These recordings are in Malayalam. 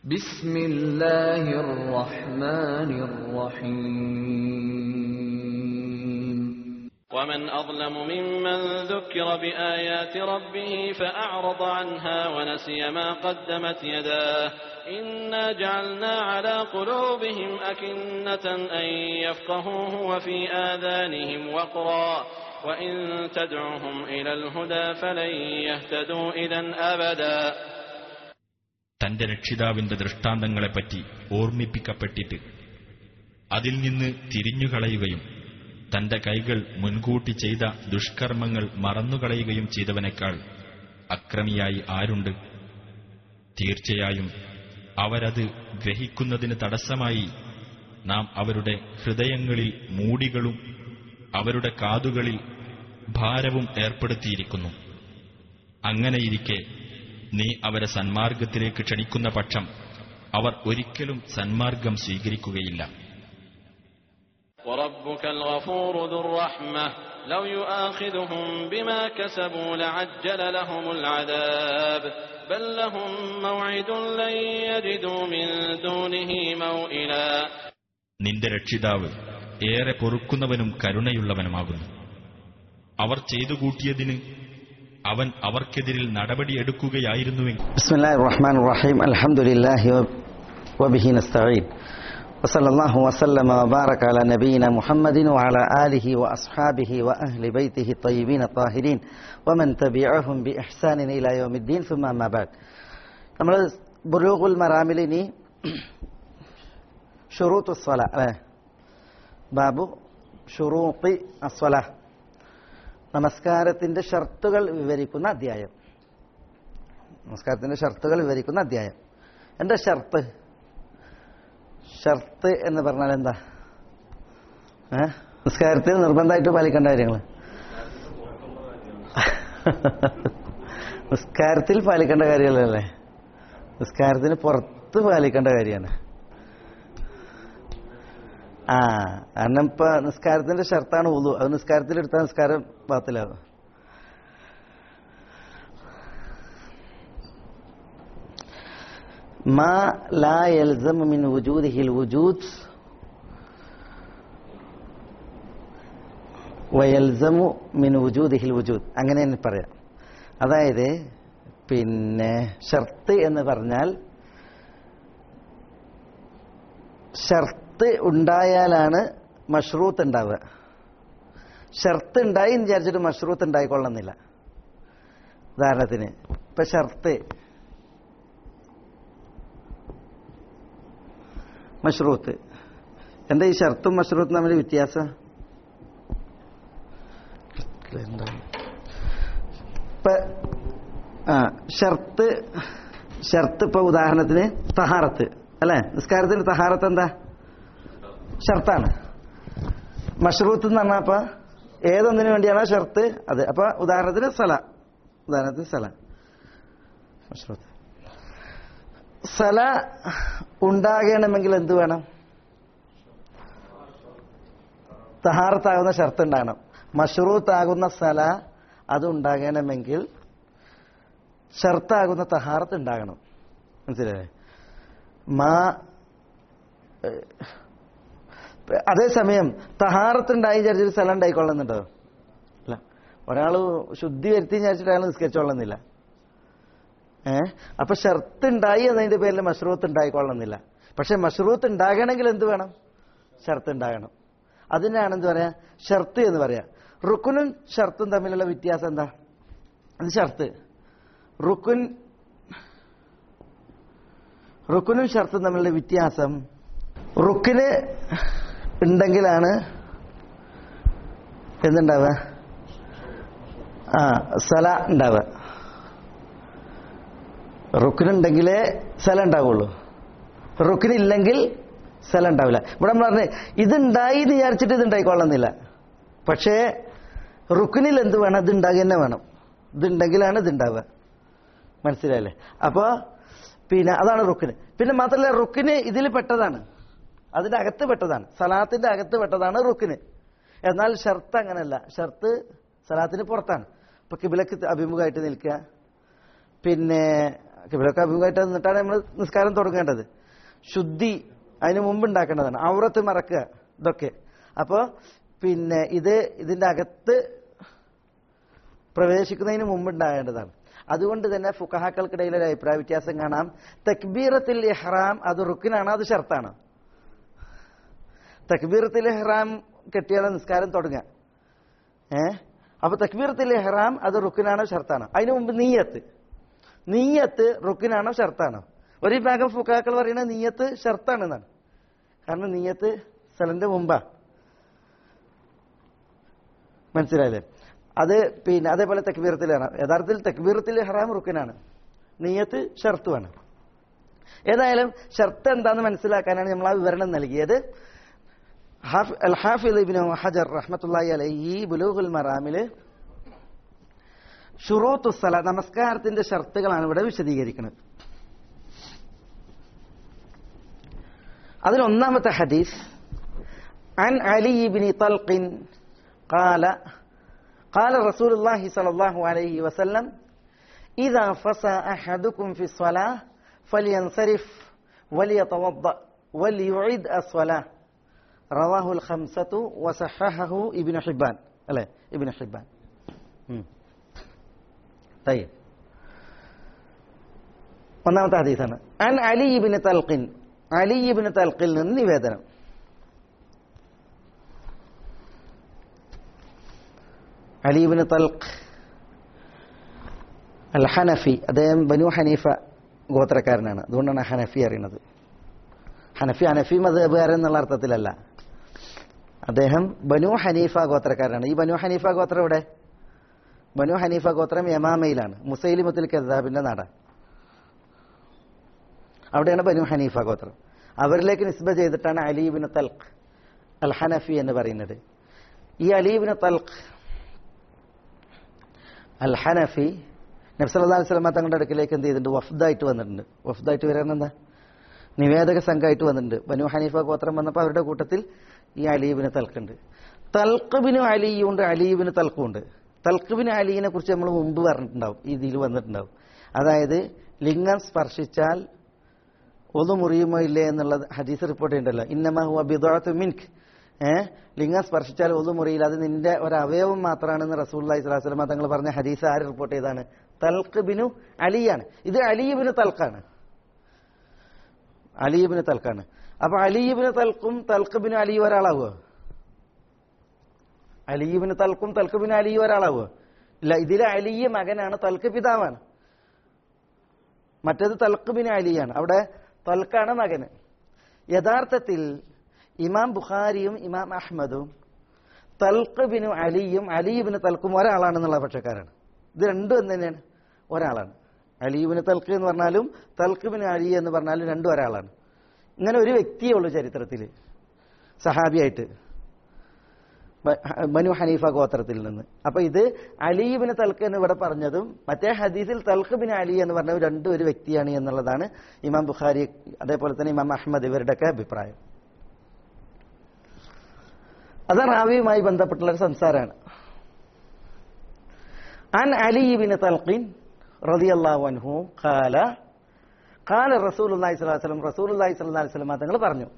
بسم الله الرحمن الرحيم ومن أظلم ممن ذكر بآيات ربه فأعرض عنها ونسي ما قدمت يداه إنا جعلنا على قلوبهم أكنة أن يفقهوه وفي آذانهم وقرا وإن تدعهم إلى الهدى فلن يهتدوا إذا أبدا തന്റെ രക്ഷിതാവിന്റെ ദൃഷ്ടാന്തങ്ങളെപ്പറ്റി ഓർമ്മിപ്പിക്കപ്പെട്ടിട്ട് അതിൽ നിന്ന് തിരിഞ്ഞുകളയുകയും തന്റെ കൈകൾ മുൻകൂട്ടി ചെയ്ത ദുഷ്കർമ്മങ്ങൾ മറന്നുകളയുകയും ചെയ്തവനേക്കാൾ അക്രമിയായി ആരുണ്ട് തീർച്ചയായും അവരത് ഗ്രഹിക്കുന്നതിന് തടസ്സമായി നാം അവരുടെ ഹൃദയങ്ങളിൽ മൂടികളും അവരുടെ കാതുകളിൽ ഭാരവും ഏർപ്പെടുത്തിയിരിക്കുന്നു അങ്ങനെയിരിക്കെ നീ അവരെ സന്മാർഗത്തിലേക്ക് ക്ഷണിക്കുന്ന പക്ഷം അവർ ഒരിക്കലും സന്മാർഗം സ്വീകരിക്കുകയില്ല وربك الغفور ذو الرحمة لو يؤاخذهم بما كسبوا لعجل لهم العذاب بل لهم موعد لن يجدوا من دونه موئلا നിന്റെ രക്ഷിതാവ് ഏറെ പൊറുക്കുന്നവനും കരുണയുള്ളവനുമാകുന്നു അവർ ചെയ്തു കൂട്ടിയതിന് അവൻ അവർക്കെതിരിൽ നടപടിയെടുക്കുകയായിരുന്നുവെങ്കിൽ بسم الله الرحمن الرحيم الحمد لله وب- وبه نستعين وصلى الله وسلم وبارك على نبينا محمد وعلى آله وأصحابه وأهل بيته الطيبين الطاهرين ومن تبعهم بإحسان إلى يوم الدين ثم ما بعد നമ്മൾ ബുലൂഗുൽ മറാമിൽ ഇനി ഷുറൂത്ത് സ്വല അല്ലേ ബാബു ഷുറൂത്തി അസ്വല നമസ്കാരത്തിന്റെ ഷർത്തുകൾ വിവരിക്കുന്ന അധ്യായം നമസ്കാരത്തിന്റെ ഷർത്തുകൾ വിവരിക്കുന്ന അധ്യായം എന്താ ഷർത്ത് ഷർത്ത് എന്ന് പറഞ്ഞാൽ എന്താ ഏ നിസ്കാരത്തിൽ നിർബന്ധമായിട്ട് പാലിക്കേണ്ട കാര്യങ്ങൾ നിസ്കാരത്തിൽ പാലിക്കേണ്ട കാര്യങ്ങളല്ലേ നിസ്കാരത്തിന് പുറത്ത് പാലിക്കേണ്ട കാര്യമാണ് ആ കാരണം ഇപ്പൊ നിസ്കാരത്തിന്റെ ഷർത്താണ് ഉള്ളൂ അത് നിസ്കാരത്തിൽ എടുത്താൽ നിസ്കാരം ബാത്തിലാകും ما لا يلزم من وجوده الوجود ويلزم من وجوده الوجود അങ്ങനെ തന്നെ പറയാം അതായത് പിന്നെ ഷർത്ത് എന്ന് പറഞ്ഞാൽ ഷർത്ത് ഉണ്ടായാലാണ് മഷ്റൂത്ത് ഉണ്ടാവുക ഷർത്ത് ഉണ്ടായി എന്ന് വിചാരിച്ചിട്ട് മഷ്റൂത്ത് ഉണ്ടായിക്കൊള്ളുന്നില്ല ഉദാഹരണത്തിന് ഇപ്പൊ ഷർത്ത് മഷ്റൂത്ത് എന്താ ഈ ഷർത്തും മഷ്റൂത്തും തമ്മിൽ വ്യത്യാസം ഇപ്പൊ ആ ഷർത്ത് ഷർത്ത് ഇപ്പൊ ഉദാഹരണത്തിന് തഹാറത്ത് അല്ലെ നിസ്കാരത്തിന് തഹാറത്ത് എന്താ ഷർത്താണ് മഷ്റൂത്ത് എന്ന് പറഞ്ഞാൽ അപ്പൊ ഏതൊന്നിനു വേണ്ടിയാണോ ഷർത്ത് അത് അപ്പൊ ഉദാഹരണത്തിന് സല ഉദാഹരണത്തിന് സല മഷ്റൂത്ത് സല ഉണ്ടാകണമെങ്കിൽ എന്ത് വേണം തഹാറത്താകുന്ന ഷർത്ത് ഉണ്ടാകണം മഷ്റൂത്താകുന്ന സല അത് ഉണ്ടാകണമെങ്കിൽ ഷർത്താകുന്ന തഹാറത്ത് ഉണ്ടാകണം മനസ്സിലായേ മാ ഏഹ്, അതേസമയം തഹാറത്ത് ഉണ്ടായി വിചാരിച്ചൊരു സ്ഥലം ഉണ്ടായിക്കൊള്ളുന്നുണ്ടോ അല്ല ഒരാൾ ശുദ്ധി വരുത്തി വിചാരിച്ചിട്ട് അയാൾ നിസ്കരിച്ചോളുന്നില്ല ഏ അപ്പൊ ഷർത്ത് ഉണ്ടായി എന്നതിന്റെ പേരിൽ മഷ്റൂത്ത് ഉണ്ടായിക്കൊള്ളുന്നില്ല പക്ഷെ മഷ്റൂത്ത് ഉണ്ടാകണമെങ്കിൽ എന്ത് വേണം ഷർത്ത് ഉണ്ടാകണം അതിനാണ് എന്ത് പറയാ ഷർത്ത് എന്ന് പറയാ റുക്കുനും ഷർത്തും തമ്മിലുള്ള വ്യത്യാസം എന്താ അത് ഷർത്ത് റുക്കുൻ റുക്കുനും ഷർത്തും തമ്മിലുള്ള വ്യത്യാസം റുക്കിന് ഉണ്ടെങ്കിലാണ് എന്തുണ്ടാവുക ആ സല ഉണ്ടാവുക റുക്കിനുണ്ടെങ്കിലേ സ്ഥലം ഉണ്ടാവുള്ളൂ റുക്കിനില്ലെങ്കിൽ സ്ഥലം ഉണ്ടാവില്ല ഇവിടെ നമ്മൾ പറഞ്ഞേ ഇതുണ്ടായി എന്ന് വിചാരിച്ചിട്ട് ഇത് ഉണ്ടായിക്കൊള്ളുന്നില്ല പക്ഷേ റുക്കിനിൽ എന്ത് വേണം ഇത് ഉണ്ടാകുക തന്നെ വേണം ഇതുണ്ടെങ്കിലാണ് ഇത് ഉണ്ടാവുക മനസ്സിലായല്ലേ അപ്പോ പിന്നെ അതാണ് റുക്കിന് പിന്നെ മാത്രമല്ല റുക്കിന് ഇതിൽ പെട്ടതാണ് അതിന്റെ അകത്ത് പെട്ടതാണ് സലാത്തിന്റെ അകത്ത് പെട്ടതാണ് റുക്കിന് എന്നാൽ ഷർത്ത് അങ്ങനല്ല ഷർത്ത് സലാത്തിന് പുറത്താണ് ഇപ്പൊ കിബിലക്ക് അഭിമുഖമായിട്ട് നിൽക്കുക പിന്നെ കിബിലൊക്കെ അഭിമുഖമായിട്ട് നിന്നിട്ടാണ് നമ്മൾ നിസ്കാരം തുടങ്ങേണ്ടത് ശുദ്ധി അതിന് മുമ്പ് ഉണ്ടാക്കേണ്ടതാണ് ഔറത്ത് മറക്കുക ഇതൊക്കെ അപ്പോൾ പിന്നെ ഇത് ഇതിന്റെ അകത്ത് പ്രവേശിക്കുന്നതിന് മുമ്പ് ഉണ്ടാകേണ്ടതാണ് അതുകൊണ്ട് തന്നെ ഫുക്കഹാക്കൾക്കിടയിൽ ഒരു അഭിപ്രായ വ്യത്യാസം കാണാം തക്ബീറത്തിൽ ഇഹ്റാം അത് റുക്കിനാണ് അത് ഷർത്താണ് തക്ബീറത്തിൽ ഇഹ്റാം കെട്ടിയാണ് നിസ്കാരം തുടങ്ങുക ഏ അപ്പൊ തക്ബീറത്തിൽ ഇഹ്റാം അത് റുക്കിനാണോ ഷർത്താണ് അതിനു മുമ്പ് നീയത്ത് നീയത്ത് റുക്കിനാണോ ഷർത്താണ് ഒരു വിഭാഗം ഫുക്കാക്കൾ പറയുന്നത് നീയത്ത് ഷർത്താണെന്നാണ് കാരണം നീയത്ത് സ്ഥലന്റെ മുമ്പാ മനസ്സിലായില്ലേ അത് പിന്നെ അതേപോലെ തക്ബീറത്തിൽ ഇഹ്റാം യഥാർത്ഥത്തിൽ തക്ബീറത്തിൽ ഇഹ്റാം റുക്കിനാണ് നീയത്ത് ഷർത്തുമാണ് ഏതായാലും ഷർത്ത് എന്താണെന്ന് മനസ്സിലാക്കാനാണ് നമ്മൾ ആ വിവരണം നൽകിയത് ഹാഫ്- അൽ ഹാഫിദ് ഇബ്നു ഹജർ റഹ്മത്തുള്ളാഹി അലൈഹി ബുലൂഹുൽ മറാമില് ഷുറൂത്തു സല നമസ്കാരത്തിന്റെ ഷർത്തുകളാണ് ഇവിടെ വിശദീകരിക്കുന്നത് അതിൽ ഒന്നാമത്തെ ഹദീസ് عن علي بن طلق قال قال رسول الله صلى الله عليه وسلم إذا فسى أحدكم في الصلاة فلينصرف وليتوضأ وليعيد الصلاة رواه الخمسة وصححه ابن حبان അല്ലേ ابن حبان ഉം. طيب ഒന്നാമത്തെ ഹദീസാണ് അൻ അലി ഇബിന് തൽഖിൻ അലി ഇബിന് തൽഖിൽ നിന്ന് നിവേദനം അലി ഇബിന് തൽഖ് അൽ ഹനഫി അദ്ദേഹം ബനു ഹനീഫ ഗോത്രക്കാരനാണ് അതുകൊണ്ടാണ് ഹനഫി അറിയുന്നത് ഹനഫി ഹനഫി മതബുകാരൻ എന്നുള്ള അർത്ഥത്തിലല്ല അദ്ദേഹം ബനു ഹനീഫ ഗോത്രക്കാരനാണ് ഈ ബനു ഹനീഫ ഗോത്രം ഇവിടെ ബനു ഹനീഫ ഗോത്രം യമാമയിലാണ് മുസൈലിമത്തുൽ കസാബിന്റെ നാട് അവിടെയാണ് ബനു ഹനീഫ ഗോത്രം അവരിലേക്ക് നിസ്ബ ചെയ്തിട്ടാണ് അലീബിന് തൽഖ് അൽ ഹനഫി എന്ന് പറയുന്നത് ഈ അലീബിന് തൽഖ് അൽ ഹനഫി നബ്സല്ലാ സ്വലമ തങ്ങളുടെ അടുക്കിലേക്ക് എന്ത് ചെയ്തിട്ടുണ്ട് വഫ്ദായിട്ട് വന്നിട്ടുണ്ട് വഫ്ദായിട്ട് വരാൻ എന്താ നിവേദക സംഘമായിട്ട് വന്നിട്ടുണ്ട് ബനു ഹനീഫ ഗോത്രം വന്നപ്പോൾ അവരുടെ കൂട്ടത്തിൽ ഈ അലീബിന് തൽക്കുണ്ട് തൽക്കബിന് അലിയുണ്ട് അലീബിന് തൽക്കുണ്ട് തൽക്കബിന് അലീനെ കുറിച്ച് നമ്മൾ മുമ്പ് പറഞ്ഞിട്ടുണ്ടാവും ഈ ഇതിൽ വന്നിട്ടുണ്ടാവും അതായത് ലിംഗം സ്പർശിച്ചാൽ ഒതു മുറിയുമോ ഇല്ലേ എന്നുള്ളത് ഹദീസ് റിപ്പോർട്ട് ചെയ്യണ്ടല്ലോ ഇന്നമ ഹുവ ബിദഅത്തു മിൻക് ഏ ലിംഗം സ്പർശിച്ചാൽ ഒതു മുറിയില്ല അത് നിന്റെ ഒരു അവയവം മാത്രമാണെന്ന് റസൂല്ലി സ്വലാസ്ലമ തങ്ങൾ പറഞ്ഞ ഹദീസ് ആര് റിപ്പോർട്ട് ചെയ്താണ് തൽക്ക് ബിനു അലിയാണ് ഇത് അലിബിന് തൽക്കാണ് അലിബിന് തൽക്കാണ് അപ്പൊ അലിബിന് തൽക്കും തൽക്ക് ബിനു അലി ഒരാളാവുക അലീബിന് തൽക്കും തൽക്ക് ബിനു അലി ഒരാളാവുക ഇല്ല ഇതിലെ അലിയ മകനാണ് തൽക്ക് പിതാവാണ് മറ്റേത് തൽക്ക് ബിനു അലിയാണ് അവിടെ തൽക്കാണ് മകന് യഥാർത്ഥത്തിൽ ഇമാം ബുഖാരിയും ഇമാം അഹമ്മദും തൽക്ക് ബിനു അലിയും അലീബിന് തൽക്കും ഒരാളാണെന്നുള്ള പക്ഷക്കാരാണ് ഇത് രണ്ടും എന്ത് തന്നെയാണ് ഒരാളാണ് അലീബിന് തൽക്ക് എന്ന് പറഞ്ഞാലും തൽക്ക് ബിന് അലി എന്ന് പറഞ്ഞാലും രണ്ടും ഒരാളാണ് ഇങ്ങനെ ഒരു വ്യക്തിയേ ഉള്ളൂ ചരിത്രത്തിൽ സഹാബിയായിട്ട് ബ- ബനു ഹനീഫ ഗോത്രത്തിൽ നിന്ന് അപ്പൊ ഇത് അലീബിന് തൽക്ക് എന്ന് ഇവിടെ പറഞ്ഞതും മറ്റേ ഹദീസിൽ തൽക്ക് ബിൻ അലി എന്ന് പറഞ്ഞത് രണ്ടും ഒരു വ്യക്തിയാണ് എന്നുള്ളതാണ് ഇമാം ബുഖാരി അതേപോലെ തന്നെ ഇമാം അഹമ്മദ് ഇവരുടെയൊക്കെ അഭിപ്രായം അത് റാവിയുമായി ബന്ധപ്പെട്ടുള്ള ഒരു സംസാരമാണ് عن علي بن طلق رضي الله عنه قال قال رسول الله صلى الله عليه وسلم رسول الله صلى الله عليه وسلم തങ്ങൾ പറഞ്ഞു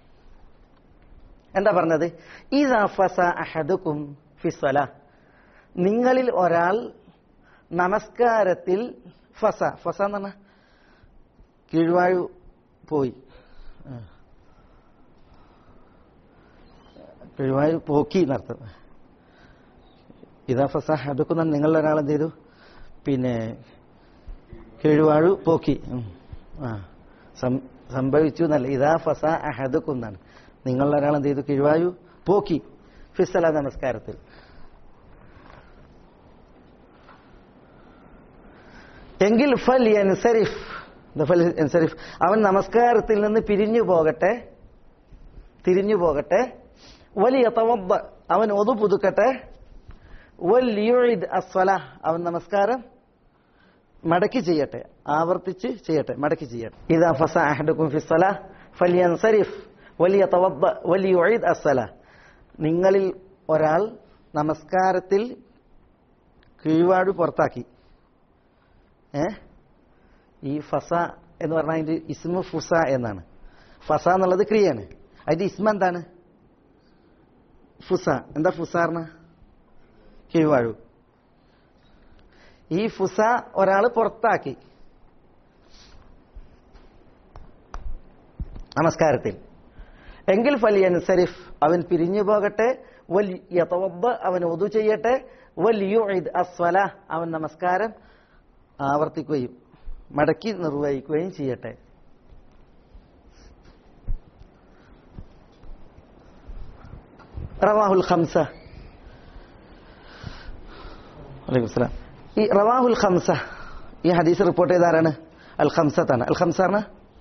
എന്താ പറഞ്ഞത് ഇദാ ഫസ അഹദുക്കും ഫിസ്വല നിങ്ങളിൽ ഒരാൾ നമസ്കാരത്തിൽ ഫസ ഫസ എന്ന് പറഞ്ഞ കീഴ്വാഴു പോയി ആ. കീഴ്വാഴു പോക്കി എന്നർത്ഥം ഇതാ ഫസ അഹദുക്കും എന്ന് നിങ്ങളിൽ ഒരാൾ എന്ത് ചെയ്തു പിന്നെ കീഴ്വാഴു പോക്കി ഉം. ആ സം- സംഭവിച്ചു എന്നല്ല ഇതാ ഫസ അഹദുക്കും എന്നാണ് നിങ്ങളിൽ ഒരാൾ എന്ത് ചെയ്തു കിഴുവായു പോക്കി ഫിസല നമസ്കാരത്തിൽ എങ്കിൽ ഫൽ യൻസരിഫ് ദ ഫൽ യൻസരിഫ് അവൻ നമസ്കാരത്തിൽ നിന്ന് പിരിഞ്ഞു പോകട്ടെ തിരിഞ്ഞു പോകട്ടെ വലിയ തവബ്ബ അവൻ ഒതു പുതുക്കട്ടെ വല്യുഇദ് അസ്വല അവൻ നമസ്കാരം മടക്കി ചെയ്യട്ടെ ആവർത്തിച്ച് ചെയ്യട്ടെ മടക്കി ചെയ്യട്ടെ ഇതാ ഫസ അഹദുക്കും ഫിസ്സല ഫലിയൻസരിഫ് വലിയ തവബ്ബ വലിയുഇദ് അസ്സല നിങ്ങളിൽ ഒരാൾ നമസ്കാരത്തിൽ കീഴ്വാട് പുറത്താക്കി ഏ ഈ ഫസ എന്ന് പറഞ്ഞാൽ അതിന്റെ ഇസ്മു ഫുസ എന്നാണ് ഫസ എന്നുള്ളത് ക്രിയയാണ് അതിന്റെ ഇസ്മ എന്താണ് ഫുസ എന്താ ഫുസ പറഞ്ഞ കീഴ്വാഴു ഈ ഫുസ ഒരാൾ പുറത്താക്കി നമസ്കാരത്തിൽ എങ്കിൽ ഫലിയൻസരിഫ് അവൻ പിരിഞ്ഞു പോകട്ടെ വൽ യതവദ്ദ അവൻ ഒതു ചെയ്യട്ടെ വൽ യുഇദ് അസ്വല അവൻ നമസ്കാരം ആവർത്തിക്കുകയും മടക്കി നിർവഹിക്കുകയും ചെയ്യട്ടെ റവാഹുൽ ഖംസ അലൈക്കും സലാം ഈ റവാഹുൽ ഖംസ ഈ ഹദീസ് റിപ്പോർട്ട് ചെയ്ത ആരാണ് അൽ ഖംസത്താണ് അൽ ഖംസാണ്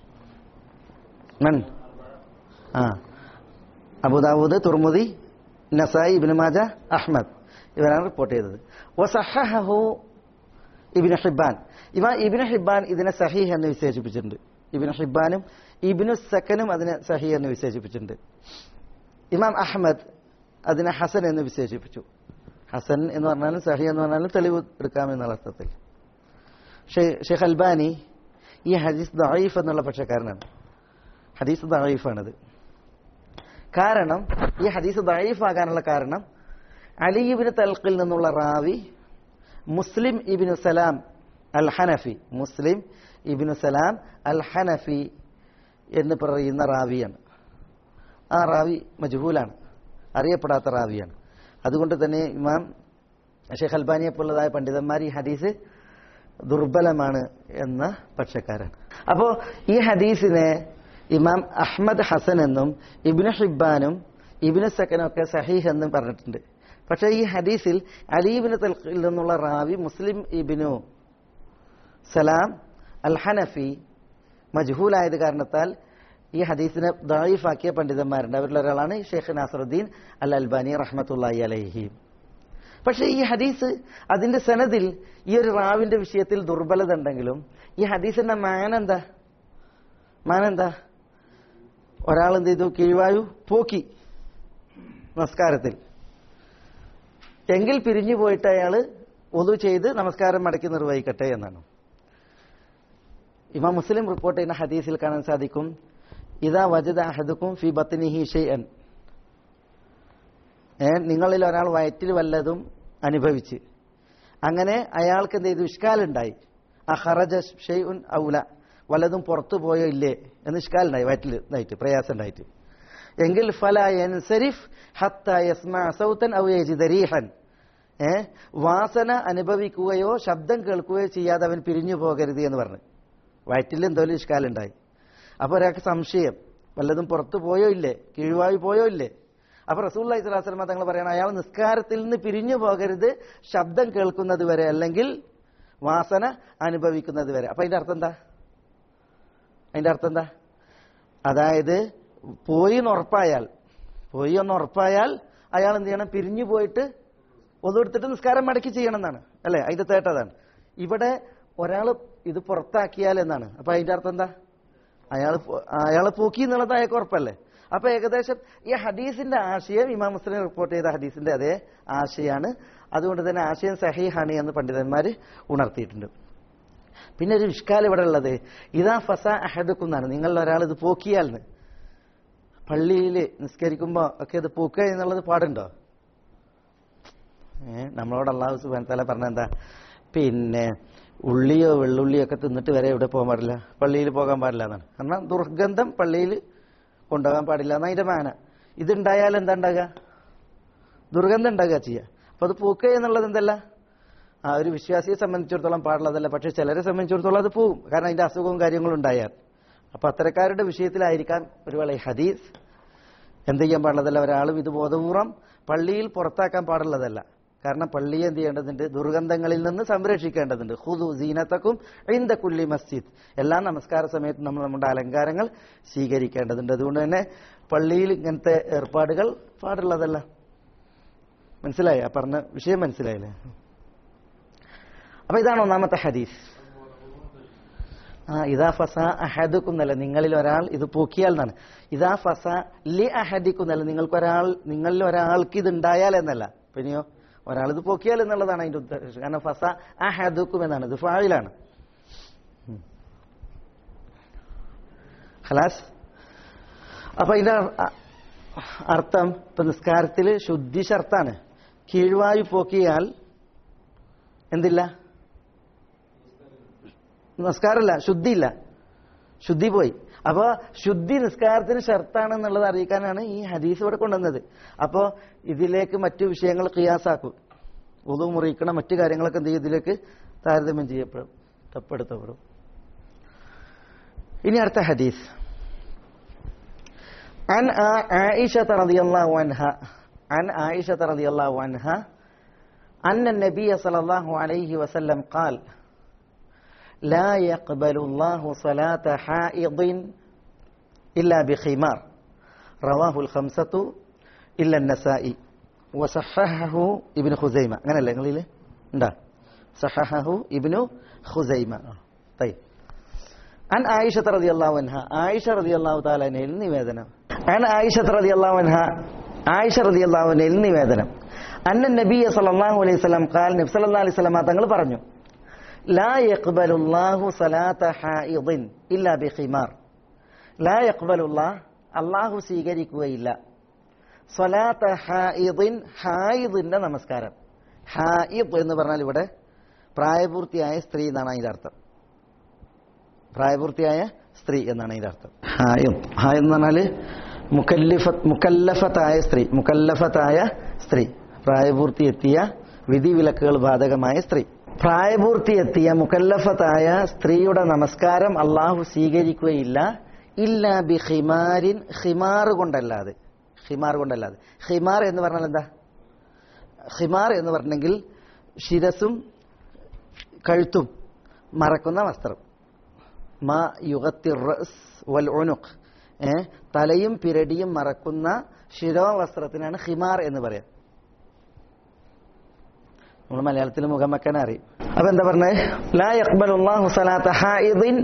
മൻ ആ അബുദാവൂദ് തുർമുദി നസായി ഇബ്നു മാജ അഹ്മദ് ഇവരാണ് റിപ്പോർട്ട് ചെയ്തത് വസഹഹു ഇബ്നു ഹിബ്ബാൻ ഇവ ഇബ്നു ഹിബ്ബാൻ ഇതിനെ സഹീഹ് എന്ന് വിശേഷിപ്പിച്ചിട്ടുണ്ട് ഇബ്നു ഹിബ്ബാനും ഇബ്നു സക്കനും അതിനെ സഹീഹ് എന്ന് വിശേഷിപ്പിച്ചിട്ടുണ്ട് ഇമാം അഹ്മദ് അതിനെ ഹസൻ എന്ന് വിശേഷിപ്പിച്ചു ഹസൻ എന്ന് പറഞ്ഞാലും സഹി എന്ന് പറഞ്ഞാലും തെളിവ് എടുക്കാമെന്നുള്ള അർത്ഥത്തിൽ ഷെ- ഷെയ്ഖ് അൽബാനി ഈ ഹദീസ് ദഈഫ് എന്നുള്ള പക്ഷക്കാരനാണ് ഹദീസ് ദഈഫാണിത് കാരണം ഈ ഹദീസ് ദഈഫ് ആകാനുള്ള കാരണം അലിബിന് തൽക്കിൽ നിന്നുള്ള റാവി മുസ്ലിം ഇബിനു സലാം അൽ ഹനഫി മുസ്ലിം ഇബിനു സലാം അൽ ഹനഫി എന്ന് പറയുന്ന റാവിയാണ് ആ റാവി മജ്ഹൂലാണ് അറിയപ്പെടാത്ത റാവിയാണ് അതുകൊണ്ട് തന്നെ ഇമാം ഷെയ്ഖ് അൽബാനിയെ പോലുള്ളതായ പണ്ഡിതന്മാർ ഈ ഹദീസ് ദുർബലമാണ് എന്ന പക്ഷക്കാരൻ അപ്പോ ഈ ഹദീസിനെ ഇമാം അഹ്മദ് ഹസൻ എന്നും ഇബ്നു ഹിബ്ബാനും ഇബ്നു സക്കനും ഒക്കെ സഹീഹ് എന്നും പറഞ്ഞിട്ടുണ്ട് പക്ഷേ ഈ ഹദീസിൽ അലീബിന് തൽക്കിൽ നിന്നുള്ള റാവി മുസ്ലിം ഇബിനു സലാം അൽ ഹനഫി മജ്ഹൂലായത് കാരണത്താൽ ഈ ഹദീസിനെ ദായിഫാക്കിയ പണ്ഡിതന്മാരുണ്ട് അവരിൽ ഒരാളാണ് ഷെയ്ഖ് നാസറുദ്ദീൻ അൽ അൽബാനി റഹ്മത്തുള്ളി അലൈഹി പക്ഷേ ഈ ഹദീസ് അതിന്റെ സനദിൽ ഈ ഒരു റാവിന്റെ വിഷയത്തിൽ ദുർബലത ഉണ്ടെങ്കിലും ഈ ഹദീസിന്റെ മാനെന്താ മാനെന്താ ഒരാൾ എന്ത് ചെയ്തു കീഴ്വായു പോക്കി നമസ്കാരത്തിൽ എങ്കിൽ പിരിഞ്ഞു പോയിട്ട് അയാൾ ഒതു ചെയ്ത് നമസ്കാരം മടക്കി നിർവഹിക്കട്ടെ എന്നാണ് ഇമാം മുസ്ലിം റിപ്പോർട്ട് ചെയ്യുന്ന ഹദീസിൽ കാണാൻ സാധിക്കും ഇതാ വജദ അഹദുക്കും ഫി ബത്നിഹി ഷൈഅൻ ഏ നിങ്ങളിൽ ഒരാൾ വയറ്റിൽ വല്ലതും അനുഭവിച്ച് അങ്ങനെ അയാൾക്ക് എന്ത് ചെയ്തു ഇഷ്കാലുണ്ടായി അഹറജ ഷെയ്ഉൻ ഔല വല്ലതും പുറത്തു പോയോ ഇല്ലേ എന്ന് ഇഷ്കാലുണ്ടായി വയറ്റിൽ ഇതായിട്ട് പ്രയാസം ഉണ്ടായിട്ട് എങ്കിൽ ഫല യൻസരിഫ് ഹത്ത യസ്മ സൗത്തൻ ഔ യജിദ റീഹൻ ഏ വാസന അനുഭവിക്കുകയോ ശബ്ദം കേൾക്കുകയോ ചെയ്യാതെ അവൻ പിരിഞ്ഞു പോകരുത് എന്ന് പറഞ്ഞു വയറ്റിൽ എന്തോലും ഇഷ്കാലുണ്ടായി അപ്പൊ ഒരാൾക്ക് സംശയം വല്ലതും പുറത്തു പോയോ ഇല്ലേ കീഴ്വായി പോയോ ഇല്ലേ അപ്പൊ റസൂൽ സ്വലാസ്ലമ തങ്ങൾ പറയണം അയാൾ നിസ്കാരത്തിൽ നിന്ന് പിരിഞ്ഞു പോകരുത് ശബ്ദം കേൾക്കുന്നത് വരെ അല്ലെങ്കിൽ വാസന അനുഭവിക്കുന്നത് വരെ അപ്പൊ അതിന്റെ അർത്ഥം എന്താ അതിന്റെ അർത്ഥം എന്താ അതായത് പോയി എന്ന് ഉറപ്പായാൽ പോയി എന്ന് ഉറപ്പായാൽ അയാൾ എന്ത് ചെയ്യണം പിരിഞ്ഞു പോയിട്ട് ഒന്നെടുത്തിട്ട് നിസ്കാരം മടക്കി ചെയ്യണം എന്നാണ് അല്ലെ അതിന്റെ തേട്ടതാണ് ഇവിടെ ഒരാൾ ഇത് പുറത്താക്കിയാൽ എന്നാണ് അപ്പൊ അതിന്റെ അർത്ഥം എന്താ അയാൾ അയാളെ പോക്കി എന്നുള്ളത് അയാൾക്ക് ഉറപ്പല്ലേ അപ്പൊ ഏകദേശം ഈ ഹദീസിന്റെ ആശയം ഇമാം മുസ്ലിം റിപ്പോർട്ട് ചെയ്ത ഹദീസിന്റെ അതേ ആശയാണ് അതുകൊണ്ട് തന്നെ ആശയം സഹീഹാണ് എന്ന് പണ്ഡിതന്മാർ ഉണർത്തിയിട്ടുണ്ട് പിന്നെ ഒരു വിഷ്കാൽ ഇവിടെ ഉള്ളത് ഇതാ ഫസ അഹദുക്കുന്നാണ് നിങ്ങളിൽ ഒരാൾ ഇത് പോക്കിയാൽ പള്ളിയിൽ നിസ്കരിക്കുമ്പോ ഒക്കെ ഇത് പൂക്കുക എന്നുള്ളത് പാടുണ്ടോ ഏ നമ്മളോട് അള്ളാഹു സുബാൻ തല പറഞ്ഞ എന്താ പിന്നെ ഉള്ളിയോ വെള്ളുള്ളിയോ ഒക്കെ തിന്നിട്ട് വരെ ഇവിടെ പോകാൻ പാടില്ല പള്ളിയിൽ പോകാൻ പാടില്ല എന്നാണ് കാരണം ദുർഗന്ധം പള്ളിയിൽ കൊണ്ടുപോകാൻ പാടില്ല എന്നാ അതിന്റെ മാന ഇതുണ്ടായാൽ എന്താ ഉണ്ടാകുക ദുർഗന്ധം ഉണ്ടാകുക ചെയ്യുക അപ്പൊ അത് പൂക്കുക എന്നുള്ളത് എന്തല്ല ആ ഒരു വിശ്വാസിയെ സംബന്ധിച്ചിടത്തോളം പാടുള്ളതല്ല പക്ഷെ ചിലരെ സംബന്ധിച്ചിടത്തോളം അത് പോവും കാരണം അതിന്റെ അസുഖവും കാര്യങ്ങളും ഉണ്ടായാൽ അപ്പൊ അത്തരക്കാരുടെ വിഷയത്തിലായിരിക്കാം ഒരുവേള ഈ ഹദീസ് എന്ത് ചെയ്യാൻ പാടുള്ളതല്ല ഒരാളും ഇത് ബോധപൂർവം പള്ളിയിൽ പുറത്താക്കാൻ പാടുള്ളതല്ല കാരണം പള്ളിയെ എന്ത് ചെയ്യേണ്ടതുണ്ട് ദുർഗന്ധങ്ങളിൽ നിന്ന് സംരക്ഷിക്കേണ്ടതുണ്ട് ഹുദു സീനത്തക്കും ഇന്ത കുല്ലി മസ്ജിദ് എല്ലാ നമസ്കാര സമയത്തും നമ്മൾ നമ്മുടെ അലങ്കാരങ്ങൾ സ്വീകരിക്കേണ്ടതുണ്ട് അതുകൊണ്ട് തന്നെ പള്ളിയിൽ ഇങ്ങനത്തെ ഏർപ്പാടുകൾ പാടുള്ളതല്ല മനസ്സിലായി ആ പറഞ്ഞ വിഷയം മനസ്സിലായില്ലേ അപ്പൊ ഇതാണ് ഒന്നാമത്തെ ഹദീസ് ആ ഇതാ ഫസ അഹദുക്കുന്നല്ല നിങ്ങളിൽ ഒരാൾ ഇത് പൂക്കിയാൽ എന്നാണ് ഇതാ ഫസ ലി അഹദിക്കുന്നല്ല നിങ്ങൾക്ക് ഒരാൾ നിങ്ങളിൽ ഒരാൾക്ക് ഇത് ഉണ്ടായാൽ എന്നല്ല പിന്നെയോ ഒരാൾ ഇത് പോക്കിയാൽ എന്നുള്ളതാണ് അതിന്റെ ഉദ്ദേശം കാരണം ഫസ അഹദുക്കും എന്നാണ് ഇത് ഫായിലാണ് ഖലാസ് അപ്പൊ ഇതിന്റെ അ- അർത്ഥം ഇപ്പൊ നിസ്കാരത്തിൽ ശുദ്ധി ഷർത്താണ് കീഴ്വായു പോക്കിയാൽ എന്തില്ല നിസ്കാരമില്ല ശുദ്ധിയില്ല ശുദ്ധി പോയി അപ്പൊ ശുദ്ധി നിസ്കാരത്തിന് ഷർത്താണെന്നുള്ളത് അറിയിക്കാനാണ് ഈ ഹദീസ് ഇവിടെ കൊണ്ടുവന്നത് അപ്പോ ഇതിലേക്ക് മറ്റു വിഷയങ്ങൾ കിയാസാക്കും ഉതു മുറിക്കണ മറ്റു കാര്യങ്ങളൊക്കെ എന്ത് ചെയ്യും ഇതിലേക്ക് താരതമ്യം ചെയ്യപ്പെടും തപ്പെടുത്തപ്പെടും ഇനി അടുത്ത ഹദീസ് عن عائشة رضي الله عنها عن عائشة رضي الله عنها أن النبي صلى الله عليه وسلم قال لا يقبل الله صلاة حائض إلا بخمار رواه الخمسة إلا النسائي وصححه ابن خزيمة അങ്ങനെ അല്ലേ നിങ്ങളിൽ ഉണ്ടാ صححه ابن خزيمة طيب عن عائشة رضي الله عنها عائشة رضي الله تعالى عنها നിവേദനം عن عائشة رضي الله عنها عائشة رضي الله عنها നിവേദനം أن النبي صلى الله عليه وسلم قال നബി സല്ലല്ലാഹു അലൈഹി വസല്ലം തങ്ങൾ പറഞ്ഞു لا يقبل الله صلاة حائض إلا بخمار لا يقبل الله അള്ളാഹു സ്വീകരിക്കുകയില്ല സ്വലാത്ത ഹായിദിൻ ഹായിദിന്റെ നമസ്കാരം ഹായിദ് എന്ന് പറഞ്ഞാൽ ഇവിടെ പ്രായപൂർത്തിയായ സ്ത്രീ എന്നാണ് അതിന്റെ അർത്ഥം പ്രായപൂർത്തിയായ സ്ത്രീ എന്നാണ് ഇതിന്റെ അർത്ഥം ഹായും ഹായം എന്ന് പറഞ്ഞാല് മുക്കല്ലിഫ മുക്കല്ലഫത്തായ സ്ത്രീ മുക്കല്ലഫത്തായ സ്ത്രീ പ്രായപൂർത്തി എത്തിയ വിധിവിലക്കുകൾ ബാധകമായ സ്ത്രീ പ്രായപൂർത്തി എത്തിയ മുക്കല്ലഫത്തായ സ്ത്രീയുടെ നമസ്കാരം അള്ളാഹു സ്വീകരിക്കുകയില്ല ഇല്ല ബി ഹിമാരിൻ ഹിമാർ കൊണ്ടല്ലാതെ ഹിമാർ കൊണ്ടല്ലാതെ ഹിമാർ എന്ന് പറഞ്ഞാൽ എന്താ ഹിമാർ എന്ന് പറഞ്ഞെങ്കിൽ ശിരസും കഴുത്തും മറക്കുന്ന വസ്ത്രം മാ യുഗത്തി റസ് വൽ ഉനുഖ് ഏ തലയും പിരടിയും മറക്കുന്ന ശിരോവസ്ത്രത്തിനാണ് ഹിമാർ എന്ന് പറയാം നമ്മൾ മലയാളത്തിൽ മുഖം വെക്കാൻ അറിയും അപ്പൊ എന്താ പറഞ്ഞത് ലാ യഖ്ബലുല്ലാഹു സലാത്ത ഹായിദിൻ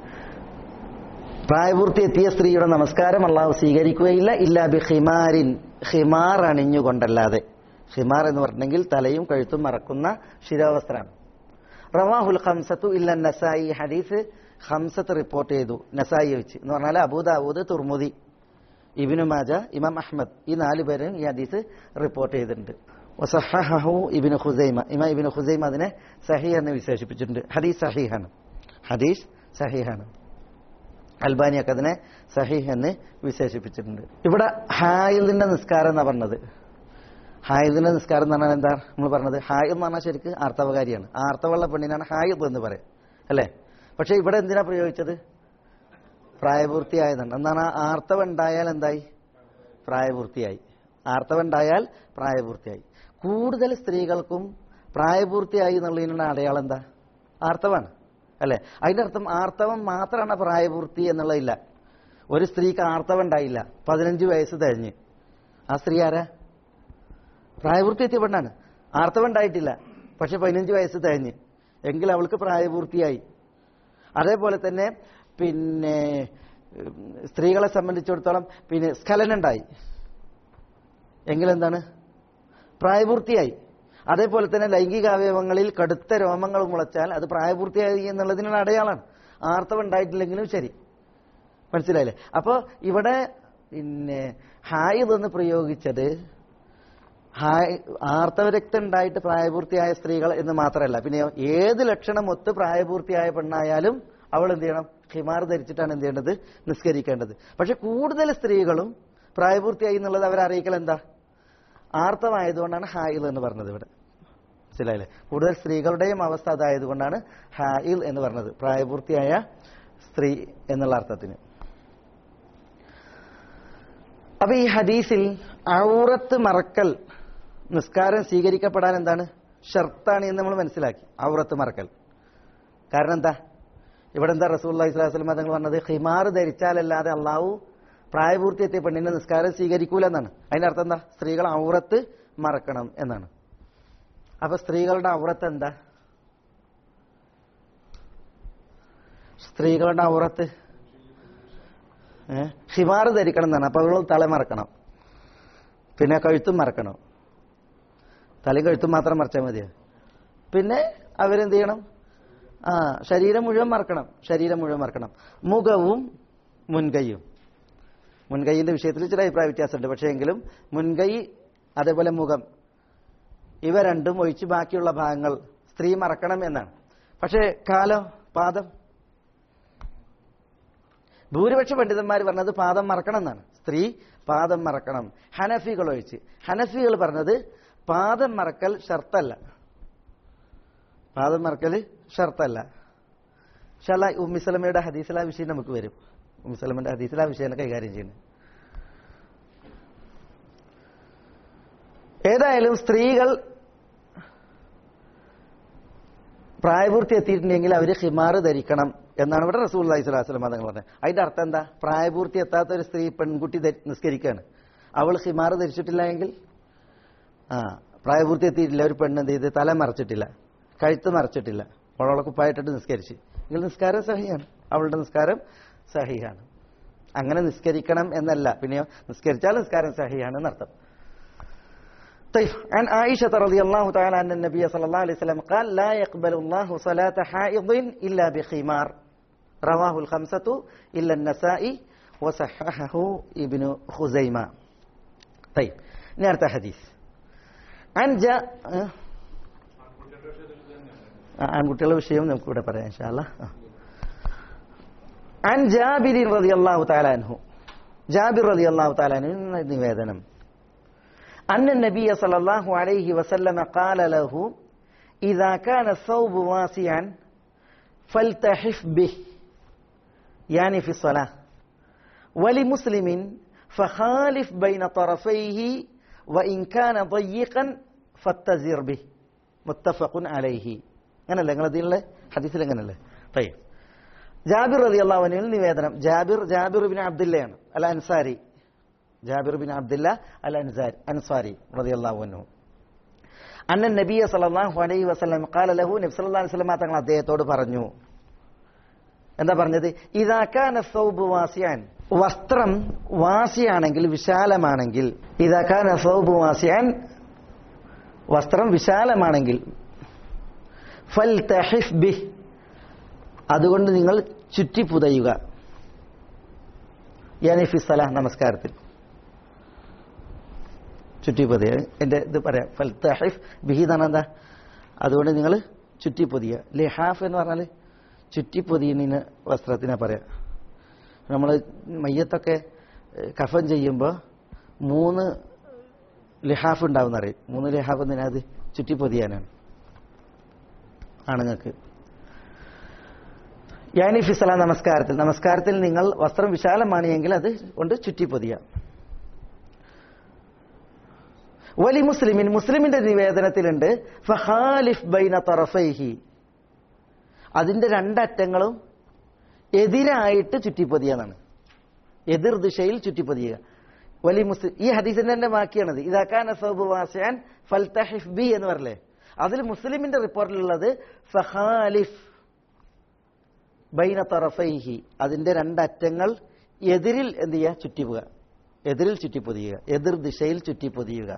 പ്രായപൂർത്തി എത്തിയ സ്ത്രീയുടെ നമസ്കാരം അള്ളാഹു സ്വീകരിക്കുകയില്ല ഇല്ലാ ബി ഹിമാരിൻ ഹിമാർ അണിഞ്ഞുകൊണ്ടല്ലാതെ ഹിമാർ എന്ന് പറഞ്ഞെങ്കിൽ തലയും കഴുത്തും മറക്കുന്ന ശിരോവസ്ത്രമാണ് റവാഹുൽ ഖംസത്തു ഇല്ല നസായി ഹദീസ് ഹംസത്ത് റിപ്പോർട്ട് ചെയ്തു നസായി വെച്ച് എന്ന് പറഞ്ഞാൽ അബൂദാവൂദ് തുർമുദി ഇബിനു മാജ ഇമാം അഹ്മദ് ഈ നാല് പേരും ഈ ഹദീസ് റിപ്പോർട്ട് ചെയ്തിട്ടുണ്ട് വസഹഹു ഇബിനു ഖുസൈമ ഇമാം ഇബിനു ഖുസൈമ അതിനെ സഹി എന്ന് വിശേഷിപ്പിച്ചിട്ടുണ്ട് ഹദീസ് സഹീഹാണ് ഹദീസ് സഹീഹാണ് അൽബാനിയൊക്കെ അതിനെ സഹീഹ് എന്ന് വിശേഷിപ്പിച്ചിട്ടുണ്ട് ഇവിടെ ഹായിദിന്റെ നിസ്കാരം എന്നാ പറഞ്ഞത് ഹായിദിന്റെ നിസ്കാരം എന്ന് പറഞ്ഞാൽ എന്താ നമ്മൾ പറഞ്ഞത് ഹായിദ് എന്ന് പറഞ്ഞാൽ ശരിക്ക് ആർത്തവകാരിയാണ് ആർത്തവമുള്ള പെണ്ണിനാണ് ഹായിദ് എന്ന് പറയാം അല്ലേ പക്ഷെ ഇവിടെ എന്തിനാ പ്രയോഗിച്ചത് പ്രായപൂർത്തിയായതാണ് എന്താണ് ആ ആർത്തവം ഉണ്ടായാൽ എന്തായി പ്രായപൂർത്തിയായി ആർത്തവം ഉണ്ടായാൽ പ്രായപൂർത്തിയായി കൂടുതൽ സ്ത്രീകൾക്കും പ്രായപൂർത്തിയായി എന്നുള്ളതിനുള്ള അടയാളം എന്താ ആർത്തവാണ് അല്ലെ അതിന്റെ അർത്ഥം ആർത്തവം മാത്രമാണ് പ്രായപൂർത്തി എന്നുള്ളതില്ല ഒരു സ്ത്രീക്ക് ആർത്തവം ഉണ്ടായില്ല പതിനഞ്ച് വയസ്സ് കഴിഞ്ഞ് ആ സ്ത്രീ ആരാ പ്രായപൂർത്തി എത്തിയ പെണ്ണാണ് ആർത്തവം ഉണ്ടായിട്ടില്ല പക്ഷെ പതിനഞ്ച് വയസ്സ് കഴിഞ്ഞ് എങ്കിൽ അവൾക്ക് പ്രായപൂർത്തിയായി അതേപോലെ തന്നെ പിന്നെ ഉം, സ്ത്രീകളെ സംബന്ധിച്ചിടത്തോളം പിന്നെ സ്ഖലനം ഉണ്ടായി എങ്കിലെന്താണ് പ്രായപൂർത്തിയായി അതേപോലെ തന്നെ ലൈംഗികാവയവങ്ങളിൽ കടുത്ത രോമങ്ങൾ മുളച്ചാൽ അത് പ്രായപൂർത്തിയായി എന്നുള്ളതിനുള്ള അടയാളമാണ് ആർത്തവം ഉണ്ടായിട്ടില്ലെങ്കിലും ശരി മനസ്സിലായില്ലേ അപ്പോൾ ഇവിടെ പിന്നെ ഹായിദ് എന്ന് പ്രയോഗിച്ചത് ഹായ് ആർത്തവരക്തം ഉണ്ടായിട്ട് പ്രായപൂർത്തിയായ സ്ത്രീകൾ എന്ന് മാത്രമല്ല പിന്നെ ഏത് ലക്ഷണം ഒത്ത് പ്രായപൂർത്തിയായ പെണ്ണായാലും അവൾ എന്ത് ചെയ്യണം ഹിമാർ ധരിച്ചിട്ടാണ് എന്ത് ചെയ്യേണ്ടത് നിസ്കരിക്കേണ്ടത് പക്ഷെ കൂടുതൽ സ്ത്രീകളും പ്രായപൂർത്തിയായി എന്നുള്ളത് അവരെ അറിയിക്കൽ എന്താ ആർത്തമായതുകൊണ്ടാണ് ഹായിൽ എന്ന് പറഞ്ഞത് ഇവിടെ മനസ്സിലായില്ലേ കൂടുതൽ സ്ത്രീകളുടെയും അവസ്ഥ അതായതുകൊണ്ടാണ് ഹായിൽ എന്ന് പറഞ്ഞത് പ്രായപൂർത്തിയായ സ്ത്രീ എന്നുള്ള അർത്ഥത്തിന് അപ്പൊ ഈ ഹദീസിൽ ഔറത്ത് മറക്കൽ നിസ്കാരം സ്വീകരിക്കപ്പെടാൻ എന്താണ് ഷർത്താണ് എന്ന് നമ്മൾ മനസ്സിലാക്കി ഔറത്ത് മറക്കൽ കാരണം എന്താ ഇവിടെ എന്താ റസൂൽ ഇസ്ലാസ്ലം തങ്ങൾ പറഞ്ഞത് ഹിമാർ ധരിച്ചാലല്ലാതെ അള്ളാഹു പ്രായപൂർത്തി എത്തിയ പെണ്ണിന്റെ നിസ്കാരം സ്വീകരിക്കൂല എന്നാണ് അതിന്റെ അർത്ഥം എന്താ സ്ത്രീകൾ ഔറത്ത് മറക്കണം എന്നാണ് അപ്പൊ സ്ത്രീകളുടെ ഔറത്ത് എന്താ സ്ത്രീകളുടെ ഔറത്ത് ഏഹ് ഹിമാർ ധരിക്കണം എന്നാണ് അപ്പൊ അവൾ തല മറക്കണം പിന്നെ കഴുത്തും മറക്കണം തലയും കഴുത്തും മാത്രം മറച്ചാൽ മതിയോ പിന്നെ അവരെന്ത് ചെയ്യണം ആ ശരീരം മുഴുവൻ മറക്കണം ശരീരം മുഴുവൻ മറക്കണം മുഖവും മുൻകൈയും മുൻകൈയിന്റെ വിഷയത്തിൽ ചില അഭിപ്രായ വ്യത്യാസമുണ്ട് പക്ഷേ എങ്കിലും മുൻകൈ അതേപോലെ മുഖം ഇവ രണ്ടും ഒഴിച്ച് ബാക്കിയുള്ള ഭാഗങ്ങൾ സ്ത്രീ മറക്കണം എന്നാണ് പക്ഷേ കാലോ പാദം ഭൂരിപക്ഷ പണ്ഡിതന്മാർ പറഞ്ഞത് പാദം മറക്കണം എന്നാണ് സ്ത്രീ പാദം മറക്കണം ഹനഫികൾ ഒഴിച്ച് ഹനഫികൾ പറഞ്ഞത് പാദം മറക്കൽ ഷർത്തല്ല പാദം മറക്കൽ ഷർത്തല്ല ഷല ഉമ്മിസലമയുടെ ഹദീസിൽ ആ വിഷയം നമുക്ക് വരും ഉമ്മിസലമയുടെ ഹദീസിൽ ആ വിഷയം കൈകാര്യം ചെയ്യുന്നത് ഏതായാലും സ്ത്രീകൾ പ്രായപൂർത്തി എത്തിയിട്ടുണ്ടെങ്കിൽ അവർ ഹിമാറ് ധരിക്കണം എന്നാണ് ഇവിടെ റസൂൽ അലൈഹി സ്വലാസ്ലം തങ്ങൾ പറഞ്ഞത് അതിന്റെ അർത്ഥം എന്താ പ്രായപൂർത്തി എത്താത്ത ഒരു സ്ത്രീ പെൺകുട്ടി ധരി- നിസ്കരിക്കുകയാണ് അവൾ ഹിമാറ് ധരിച്ചിട്ടില്ല എങ്കിൽ ആ പ്രായപൂർത്തി എത്തിയിട്ടില്ല ഒരു പെണ്ണ് എന്ത് ചെയ്ത് തല മറച്ചിട്ടില്ല കഴുത്ത് മറച്ചിട്ടില്ല അവളെ കുപ്പായിട്ടിട്ട് നിസ്കരിച്ച് എങ്കിൽ നിസ്കാരം സഹിയാണ് അവളുടെ നിസ്കാരം സഹിയാണ് അങ്ങനെ നിസ്കരിക്കണം എന്നല്ല പിന്നെയോ നിസ്കരിച്ചാൽ നിസ്കാരം സഹിയാണ് എന്നർത്ഥം طيب عن عائشة رضي الله تعالى أن النبي صلى الله عليه وسلم قال لا يقبل الله صلاة حائض إلا بخمار رواه الخمسة إلا النسائي وصححه ابن خزيمة طيب نرى حديث عن جاء ആൺകുട്ടികളുടെ വിഷയം നമുക്കിവിടെ പറയാം ഇൻഷാല്ല عن جابر رضي الله تعالى عنه جابر رضي الله تعالى عنه നിവേദനം أن النبي صلى الله عليه وسلم قال له إذا كان الثوب واسعا فالتحف به يعني في الصلاة ولمسلم فخالف بين طرفيه وإن كان ضيقا فاتزر به متفق عليه അങ്ങനല്ലേ നിങ്ങൾ ഇതിലെ ഹദീസിൽ എങ്ങനല്ലേ طيب ജാബിർ റതി അള്ളാഹുവിനിൽ നിവേദനം ജാബിർ ജാബിർ ബിൻ അബ്ദുല്ലയാണ് അൽ അൻസാരി ജാബിർ ബിൻ അബ്ദുല്ല അൽ അൻസാരി അൻസാരി റളിയല്ലാഹു അൻഹു അന്ന നബിയ സല്ലല്ലാഹു അലൈഹി വസല്ലം ഖാല ലഹു നബി സല്ലല്ലാഹു അലൈഹി വസല്ലം തങ്ങൾ അദ്ദേഹത്തോട് പറഞ്ഞു എന്താ പറഞ്ഞത് ഇദാ കാന സൗബ് വാസിയാൻ വസ്ത്രം വാസിയാണെങ്കിൽ വിശാലമാണെങ്കിൽ ഇദാ കാന സൗബ് വാസിയാൻ വസ്ത്രം വിശാലമാണെങ്കിൽ ഫൽ തഹിഫ് ബിഹ് അതുകൊണ്ട് നിങ്ങൾ ചുറ്റി പുതയുക യാനി ഫി സലാഹ് നമസ്കാരത്തിൽ ചുറ്റി പൊതിയ എന്റെ ഇത് പറയാം ഫൽ തഹിഫ് ബിഹി എന്നാണ് എന്താ അതുകൊണ്ട് നിങ്ങൾ ചുറ്റി പൊതിയ ലിഹാഫ് എന്ന് പറഞ്ഞാൽ ചുറ്റി പൊതിയുന്ന വസ്ത്രത്തിനെ പറയാം നമ്മൾ മയ്യത്തൊക്കെ ഏഹ്, കഫൻ ചെയ്യുമ്പോൾ മൂന്ന് ലിഹാഫ് ഉണ്ടാവും അറിയും മൂന്ന് ലിഹാഫ് എന്തിനത് ചുറ്റി പൊതിയാനാണ് ആണുങ്ങൾക്ക് യാനി ഫിസല നമസ്കാരത്തിൽ നമസ്കാരത്തിൽ നിങ്ങൾ വസ്ത്രം വിശാലമാണ് എങ്കിൽ അത് കൊണ്ട് ചുറ്റി പൊതിയാം വലി മുസ്ലിമിൻ മുസ്ലിമിന്റെ നിവേദനത്തിലുണ്ട് ഫഹാലിഫ് ബൈന തറഫൈഹി അതിന്റെ രണ്ടറ്റങ്ങളും എതിരായിട്ട് ചുറ്റിപ്പൊതിയെന്നാണ് എതിർ ദിശയിൽ ചുറ്റിപ്പൊതിയുക വലി മുസ്ലിം ഈ ഹദീസിന്റെ തന്നെ ബാക്കിയാണത് ഇതാക്കാൻ അസബ് വാസിയാൻ ഫൽതഹിഫ് ബി എന്ന് പറയല്ലേ അതിൽ മുസ്ലിമിന്റെ റിപ്പോർട്ടിലുള്ളത് ഫഹാലിഫ് ബൈന തറഫൈഹി അതിന്റെ രണ്ടറ്റങ്ങൾ എതിരിൽ എന്ത് ചെയ്യുക ചുറ്റിപ്പുക എതിരിൽ ചുറ്റിപ്പൊതിയുക എതിർ ദിശയിൽ ചുറ്റിപ്പൊതിയുക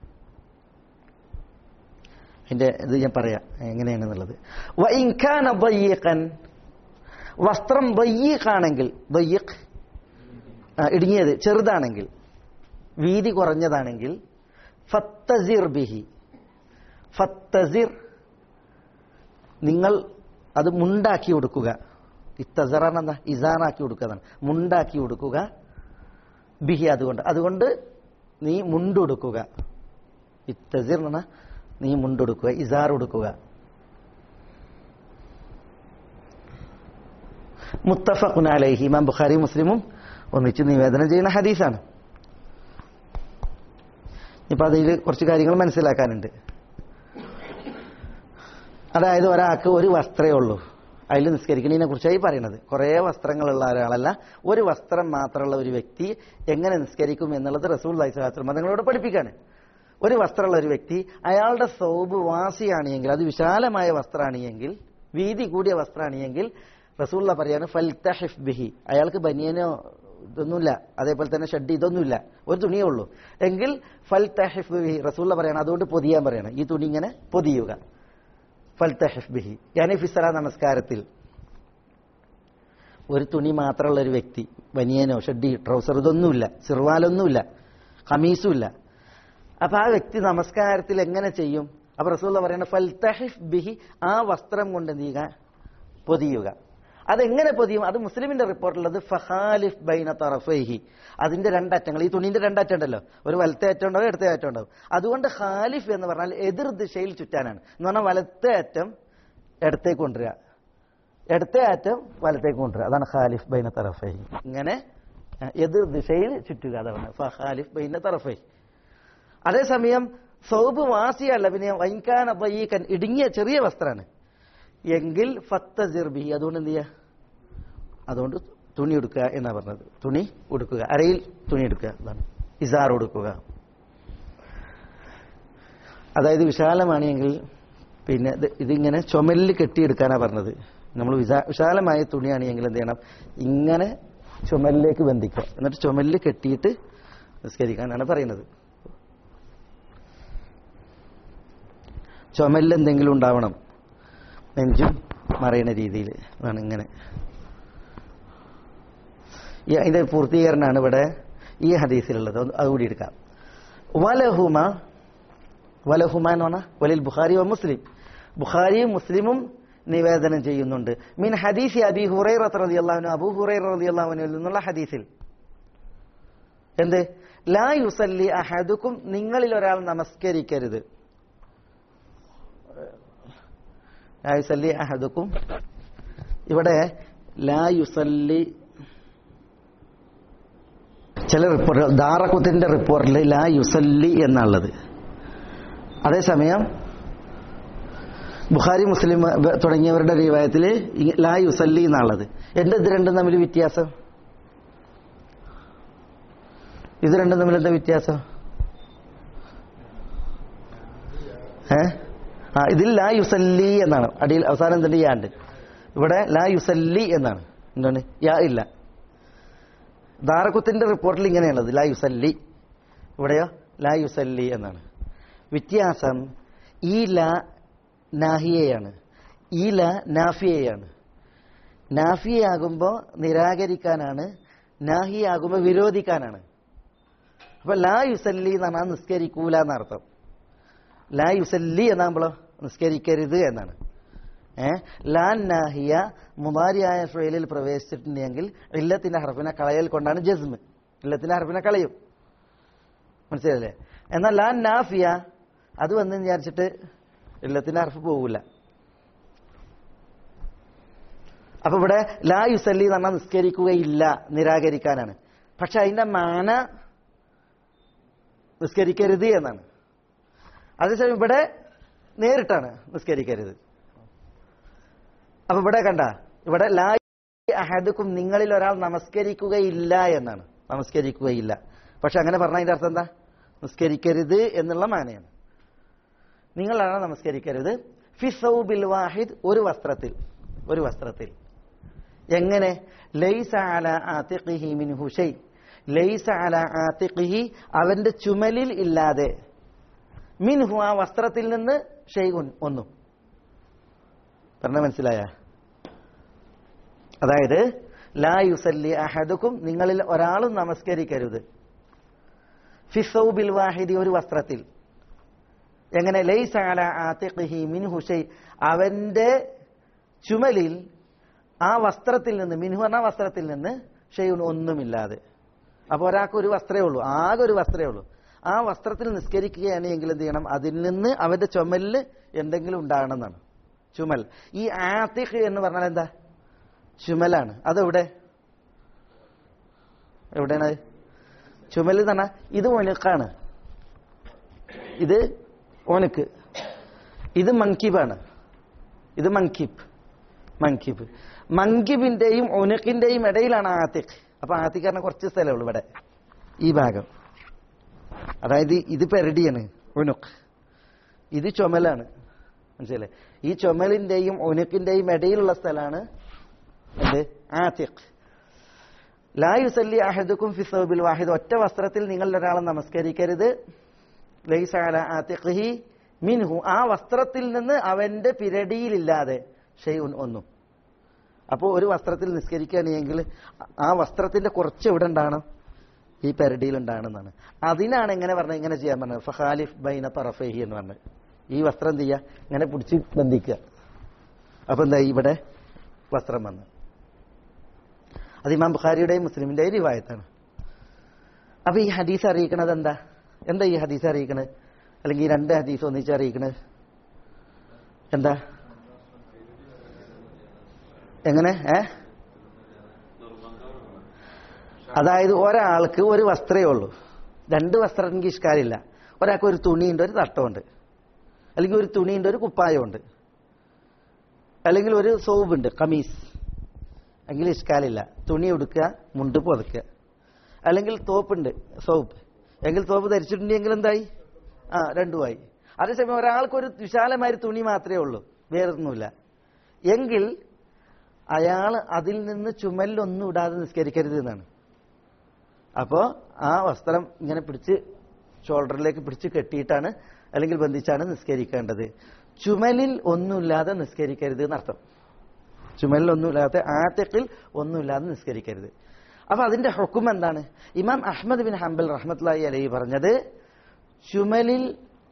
അതിന്റെ ഇത് ഞാൻ പറയാം എങ്ങനെയാണെന്നുള്ളത് വ ഇൻകാന ദയ്യിഖൻ വസ്ത്രം ദയ്യീഖാണെങ്കിൽ ദയ്യഖ് ഇടുങ്ങിയത് ചെറുതാണെങ്കിൽ വീതി കുറഞ്ഞതാണെങ്കിൽ ഫത്തസിർ ബിഹി ഫത്തസിർ നിങ്ങൾ അത് മുണ്ടാക്കി കൊടുക്കുക ഇത്തസറാണ് എന്താ ഇസാറാക്കി കൊടുക്കുക മുണ്ടാക്കി കൊടുക്കുക ബിഹി അതുകൊണ്ട് അതുകൊണ്ട് നീ മുണ്ടുടുക്കുക ഇത്തസിർ എന്ന് പറഞ്ഞാൽ നീ മുണ്ടുടുക്കുക ഇസാർ ഉടുക്കുക മുത്തഫഖുൻ അലൈഹി ഇമാം ബുഖാരി മുസ്ലിമും ഒന്നിച്ച് നിവേദനം ചെയ്യുന്ന ഹദീസാണ് ഇപ്പൊ അതിൽ കുറച്ച് കാര്യങ്ങൾ മനസ്സിലാക്കാനുണ്ട് അതായത് ഒരാൾക്ക് ഒരു വസ്ത്രമേ ഉള്ളൂ അതിൽ നിസ്കരിക്കുന്നതിനെ കുറിച്ചായി പറയുന്നത് കുറേ വസ്ത്രങ്ങളുള്ള ഒരാളല്ല ഒരു വസ്ത്രം മാത്രമുള്ള ഒരു വ്യക്തി എങ്ങനെ നിസ്കരിക്കും എന്നുള്ളത് റസൂൽ അലൈഹിസ്ലാം നിങ്ങളോട് പഠിപ്പിക്കാണ് ഒരു വസ്ത്രമുള്ള ഒരു വ്യക്തി അയാളുടെ സൗബ് വാസിയാണെങ്കിൽ അത് വിശാലമായ വസ്ത്രമാണ് എങ്കിൽ വീതി കൂടിയ വസ്ത്രമാണ് എങ്കിൽ റസൂള്ള പറയാണ് ഫൽതഹിഫ് ബിഹി അയാൾക്ക് ബനിയനോ ഇതൊന്നുമില്ല അതേപോലെ തന്നെ ഷഡ് ഇതൊന്നുമില്ല ഒരു തുണിയേ ഉള്ളൂ എങ്കിൽ ഫൽതഹിഫ് ബിഹി റസൂള്ള പറയാണ് അതുകൊണ്ട് പൊതിയാൻ പറയണം ഈ തുണി ഇങ്ങനെ പൊതിയുക ഫൽതഹിഫ് ബിഹി യാനി ഫിസറ നമസ്കാരത്തിൽ ഒരു തുണി മാത്രമുള്ള ഒരു വ്യക്തി ബനിയനോ ഷഡ്ഡി ട്രൗസർ ഇതൊന്നുമില്ല സിർവാലൊന്നുമില്ല കമീസുമില്ല അപ്പൊ ആ വ്യക്തി നമസ്കാരത്തിൽ എങ്ങനെ ചെയ്യും അപ്പൊ റസൂള്ള പറയുന്നത് ഫൽതഹിഫ് ബിഹി ആ വസ്ത്രം കൊണ്ട് എന്ത് ചെയ്യുക പൊതിയുക അതെങ്ങനെ പൊതിയും അത് മുസ്ലിമിന്റെ റിപ്പോർട്ടുള്ളത് ഫഹാലിഫ് ബൈന തറഫൈഹി അതിന്റെ രണ്ടറ്റങ്ങൾ ഈ തുണിന്റെ രണ്ടറ്റം ഉണ്ടല്ലോ ഒരു വലത്തെ അറ്റം ഉണ്ടാവും ഇടത്തെ അറ്റം ഉണ്ടാവും അതുകൊണ്ട് ഖാലിഫ് എന്ന് പറഞ്ഞാൽ എതിർ ദിശയിൽ ചുറ്റാനാണ് എന്ന് പറഞ്ഞാൽ വലത്തെ അറ്റം ഇടത്തേക്ക് കൊണ്ടുവരിക ഇടത്തെ അറ്റം വലത്തേക്ക് കൊണ്ടുവരിക അതാണ് ഖാലിഫ് ബൈന തറഫൈഹി ഇങ്ങനെ അഹ്, എതിർ ദിശയിൽ ചുറ്റുക അതാണ് ഫഹാലിഫ് ബൈന തറഫൈഹി അതേസമയം സൗബ് വാസിയല്ല പിന്നെ വൈൻകാന ബയ്യക്കൻ ഇടുങ്ങിയ ചെറിയ വസ്ത്രമാണ് എങ്കിൽ ഫത്ത ജിർബി അതുകൊണ്ട് എന്ത് ചെയ്യുക അതുകൊണ്ട് തുണി എടുക്കുക എന്നാ പറഞ്ഞത് തുണി ഉടുക്കുക അരയിൽ തുണി എടുക്കുക അതാണ് ഇസാർ ഉടുക്കുക അതായത് വിശാലമാണെങ്കിൽ പിന്നെ ഇത് ഇതിങ്ങനെ ചുമലിൽ കെട്ടിയെടുക്കാനാ പറഞ്ഞത് നമ്മൾ വിശാ- വിശാലമായ തുണിയാണെങ്കിൽ എന്ത് ചെയ്യണം ഇങ്ങനെ ചുമലിലേക്ക് ബന്ധിക്കുക എന്നിട്ട് ചുമലിൽ കെട്ടിയിട്ട് നിസ്കരിക്കാനാണ് പറയുന്നത് ചുമലിൽ എന്തെങ്കിലും ഉണ്ടാവണം നെഞ്ചും മറയുന്ന രീതിയിൽ അതാണ് ഇങ്ങനെ ഈ അതിന്റെ പൂർത്തീകരണമാണ് ഇവിടെ ഈ ഹദീസിലുള്ളത് ഒന്ന് അതുകൂടി എടുക്കാം വലഹുമ വലഹുമ എന്ന് പറഞ്ഞാൽ വലിൽ ബുഖാരി വ മുസ്ലിം ബുഖാരിയും മുസ്ലിമും നിവേദനം ചെയ്യുന്നുണ്ട് മീൻ ഹദീസി അബി ഹുറൈറ റളിയല്ലാഹു അബൂ ഹുറൈറ റളിയല്ലാഹു അൻഹു നിന്നുള്ള ഹദീസിൽ എന്ത് ലാ യുസല്ലി അഹദുക്കും നിങ്ങളിൽ ഒരാൾ നമസ്കരിക്കരുത് ലാ യുസല്ലി അഹദുക്കും ഇവിടെ ലാ യുസല്ലി ചില റിപ്പോർട്ടുകൾ ദാറക്കുത്തിന്റെ റിപ്പോർട്ടിൽ ലാ യുസല്ലി എന്നുള്ളത് അതേസമയം ബുഖാരി മുസ്ലിം വ- തുടങ്ങിയവരുടെ റിവായത്തിൽ ലാ യുസല്ലി എന്നുള്ളത് എന്താ ഇത് രണ്ടും തമ്മിൽ വ്യത്യാസം ഇത് രണ്ടും തമ്മിൽ എന്താ വ്യത്യാസം ഏ ആ ഇതിൽ ലാ യുസല്ലി എന്നാണ് അടിയിൽ അവസാനം എന്തുണ്ട് യാ ഉണ്ട് ഇവിടെ ലാ യുസല്ലി എന്നാണ് എന്താണ് യാ ഇല്ല ദാറക്കുത്തിന്റെ റിപ്പോർട്ടിൽ ഇങ്ങനെയുള്ളത് ലാ യുസല്ലി ഇവിടെയോ ലാ യുസല്ലി എന്നാണ് വ്യത്യാസം ഈ ല നാഹിയയാണ് ഈ ല നാഫിയയാണ് നാഫിയാകുമ്പോൾ നിരാകരിക്കാനാണ് നാഹിയാകുമ്പോൾ വിരോധിക്കാനാണ് അപ്പൊ ലാ യുസല്ലി എന്ന് പറഞ്ഞാൽ നിസ്കരിക്കൂല എന്നർത്ഥം ലാ യുസല്ലി എന്നാകുമ്പോഴോ നിസ്കരിക്കരുത് എന്നാണ് ഏ ലാൻ നാഹിയ മുമാരിയായ ഫെയിലിൽ പ്രവേശിച്ചിട്ടുണ്ടെങ്കിൽ ഇല്ലത്തിന്റെ ഹർഫിനെ കളയൽ കൊണ്ടാണ് ജസ്മ് ഇല്ലത്തിന്റെ ഹർഫിനെ കളയും മനസ്സിലല്ലേ എന്നാൽ ലാൻ നാഫിയ അത് വന്ന് വിചാരിച്ചിട്ട് ഇല്ലത്തിന്റെ ഹർഫ് പോകൂല അപ്പൊ ഇവിടെ ലാ യുസല്ലി എന്ന് പറഞ്ഞാൽ നിസ്കരിക്കുകയില്ല നിരാകരിക്കാനാണ് പക്ഷെ അതിന്റെ മാന നിസ്കരിക്കരുത് എന്നാണ് അതേസമയം ഇവിടെ നേരിട്ടാണ് നിസ്കരിക്കരുത് അപ്പൊ ഇവിടെ കണ്ട ഇവിടെ ലാ അഹദുക്കും നിങ്ങളിൽ ഒരാൾ നമസ്കരിക്കുകയില്ല എന്നാണ് നമസ്കരിക്കുകയില്ല പക്ഷെ അങ്ങനെ പറഞ്ഞ അതിന്റെ അർത്ഥം എന്താ നിസ്കരിക്കരുത് എന്നുള്ള മാനയാണ് നിങ്ങളാണ് നമസ്കരിക്കരുത് ഫിസൗബിൽ വാഹിദ് ഒരു വസ്ത്രത്തിൽ ഒരു വസ്ത്രത്തിൽ എങ്ങനെ ലൈസ അല ആതിഖിഹി മിൻഹു ഷൈ ലൈസ അല ആതിഖിഹി അവന്റെ ചുമലിൽ ഇല്ലാതെ മിൻഹു ആ വസ്ത്രത്തിൽ നിന്ന് ഷെയ്ഖുൻ ഒന്നും പറഞ്ഞ മനസ്സിലായ അതായത് ലാ യുസല്ലി അഹദുക്കും നിങ്ങളിൽ ഒരാളും നമസ്കരിക്കരുത് ഫിസൗബിൽ വാഹിദി ഒരു വസ്ത്രത്തിൽ എങ്ങനെ ലൈസ അല ആതിഖിഹി മിൻഹു ഷൈ അവന്റെ ചുമലിൽ ആ വസ്ത്രത്തിൽ നിന്ന് മിൻഹു എന്ന വസ്ത്രത്തിൽ നിന്ന് ഷെയ്ൻ ഒന്നുമില്ലാതെ അപ്പൊ ഒരാൾക്ക് ഒരു വസ്ത്രമേ ഉള്ളൂ ആകെ ഒരു വസ്ത്രമേ ഉള്ളൂ ആ വസ്ത്രത്തിൽ നിസ്കരിക്കുകയാണ് എങ്കിൽ എന്ത് ചെയ്യണം അതിൽ നിന്ന് അവന്റെ ചുമലിൽ എന്തെങ്കിലും ഉണ്ടാകണം എന്നാണ് ചുമൽ ഈ ആത്തിഖ് എന്ന് പറഞ്ഞാൽ എന്താ ചുമലാണ് അതെവിടെ എവിടെയാണ് അത്? ചുമൽ എന്ന് പറഞ്ഞാൽ ഇത് ഒനുക്കാണ് ഇത് ഒനുക്ക് ഇത് മങ്കിബാണ് ഇത് മങ്കിബ് മങ്കിബ് മങ്കിബിന്റെയും ഒനുക്കിന്റെയും ഇടയിലാണ് ആത്തിഖ് അപ്പൊ ആത്തിഖ് പറഞ്ഞ കുറച്ച് സ്ഥലമേ ഉള്ളൂ ഇവിടെ ഈ ഭാഗം അതായത് ഇത് പെരടിയാണ് ഒനുക്ക് ഇത് ചുമലാണ് മനസ്സിലെ ഈ ചുമലിന്റെയും ഒനുക്കിന്റെയും ഇടയിലുള്ള സ്ഥലമാണ് എന്ത് ആത്തിഖ് ലാ യുസല്ലി അഹദുക്കും ഫിസോബിൽ വാഹിദ് ഒറ്റ വസ്ത്രത്തിൽ നിങ്ങൾ ഒരാളെ നമസ്കരിക്കരുത് ലൈസ അല ആത്തിഖിഹി മിൻഹു ആ വസ്ത്രത്തിൽ നിന്ന് അവന്റെ പിരടിയിലില്ലാതെ ഷെയ്ഉൻ ഒന്നും അപ്പോൾ ഒരു വസ്ത്രത്തിൽ നിസ്കരിക്കുകയാണെങ്കിൽ ആ വസ്ത്രത്തിന്റെ കുറച്ച് എവിടെ ഉണ്ടാകണം ഈ പെരടിയിൽ ഉണ്ടാകണമെന്നാണ് അതിനാണ് എങ്ങനെ പറഞ്ഞത് ഇങ്ങനെ ചെയ്യാൻ പറഞ്ഞത് ഫഹാലിഫ് ബൈന തറഫേഹി എന്ന് പറഞ്ഞത് ഈ വസ്ത്രം എന്ത് ചെയ്യുക ഇങ്ങനെ പിടിച്ച് ബന്ധിക്കുക അപ്പൊ എന്താ ഇവിടെ വസ്ത്രം വന്ന് അത് ഇമാം ബുഖാരിയുടെയും മുസ്ലിമിന്റെയും റിവായത്താണ് അപ്പൊ ഈ ഹദീസ് അറിയിക്കണത് എന്താ എന്താ ഈ ഹദീസ് അറിയിക്കണത് അല്ലെങ്കിൽ ഈ രണ്ട് ഹദീസ് ഒന്നിച്ച് അറിയിക്കണത് എന്താ എങ്ങനെ ഏ അതായത് ഒരാൾക്ക് ഒരു വസ്ത്രമേ ഉള്ളൂ രണ്ട് വസ്ത്രം എനിക്ക് ഇഷ്കാരില്ല ഒരാൾക്ക് ഒരു തുണിയുണ്ട് ഒരു തട്ടമുണ്ട് അല്ലെങ്കിൽ ഒരു തുണിയുണ്ട് ഒരു കുപ്പായമുണ്ട് അല്ലെങ്കിൽ ഒരു സോബുണ്ട് കമീസ് എങ്കിൽ ഇഷ്കാലില്ല തുണി ഉടുക്കുക മുണ്ട് പുതക്കുക അല്ലെങ്കിൽ തോപ്പുണ്ട് സോപ്പ് എങ്കിൽ തോപ്പ് ധരിച്ചിട്ടുണ്ടെങ്കിൽ എന്തായി ആ രണ്ടുമായി അതേസമയം ഒരാൾക്ക് ഒരു വിശാലമായ തുണി മാത്രമേ ഉള്ളൂ വേറൊന്നുമില്ല എങ്കിൽ അയാൾ അതിൽ നിന്ന് ചുമലിലൊന്നും ഇടാതെ നിസ്കരിക്കരുത് എന്നാണ് അപ്പോ ആ വസ്ത്രം ഇങ്ങനെ പിടിച്ച് ഷോൾഡറിലേക്ക് പിടിച്ച് കെട്ടിയിട്ടാണ് അല്ലെങ്കിൽ ബന്ധിച്ചാണ് നിസ്കരിക്കേണ്ടത് ചുമലിൽ ഒന്നുമില്ലാതെ നിസ്കരിക്കരുത് എന്നർത്ഥം ചുമലിൽ ഒന്നുമില്ലാതെ ആറ്റക്കിൽ ഒന്നുമില്ലാതെ നിസ്കരിക്കരുത് അപ്പൊ അതിന്റെ ഹുക്കും എന്താണ് ഇമാം അഹമ്മദ് ബിൻ ഹംബൽ റഹ്മത്ലായി അലൈ പറഞ്ഞത് ചുമലിൽ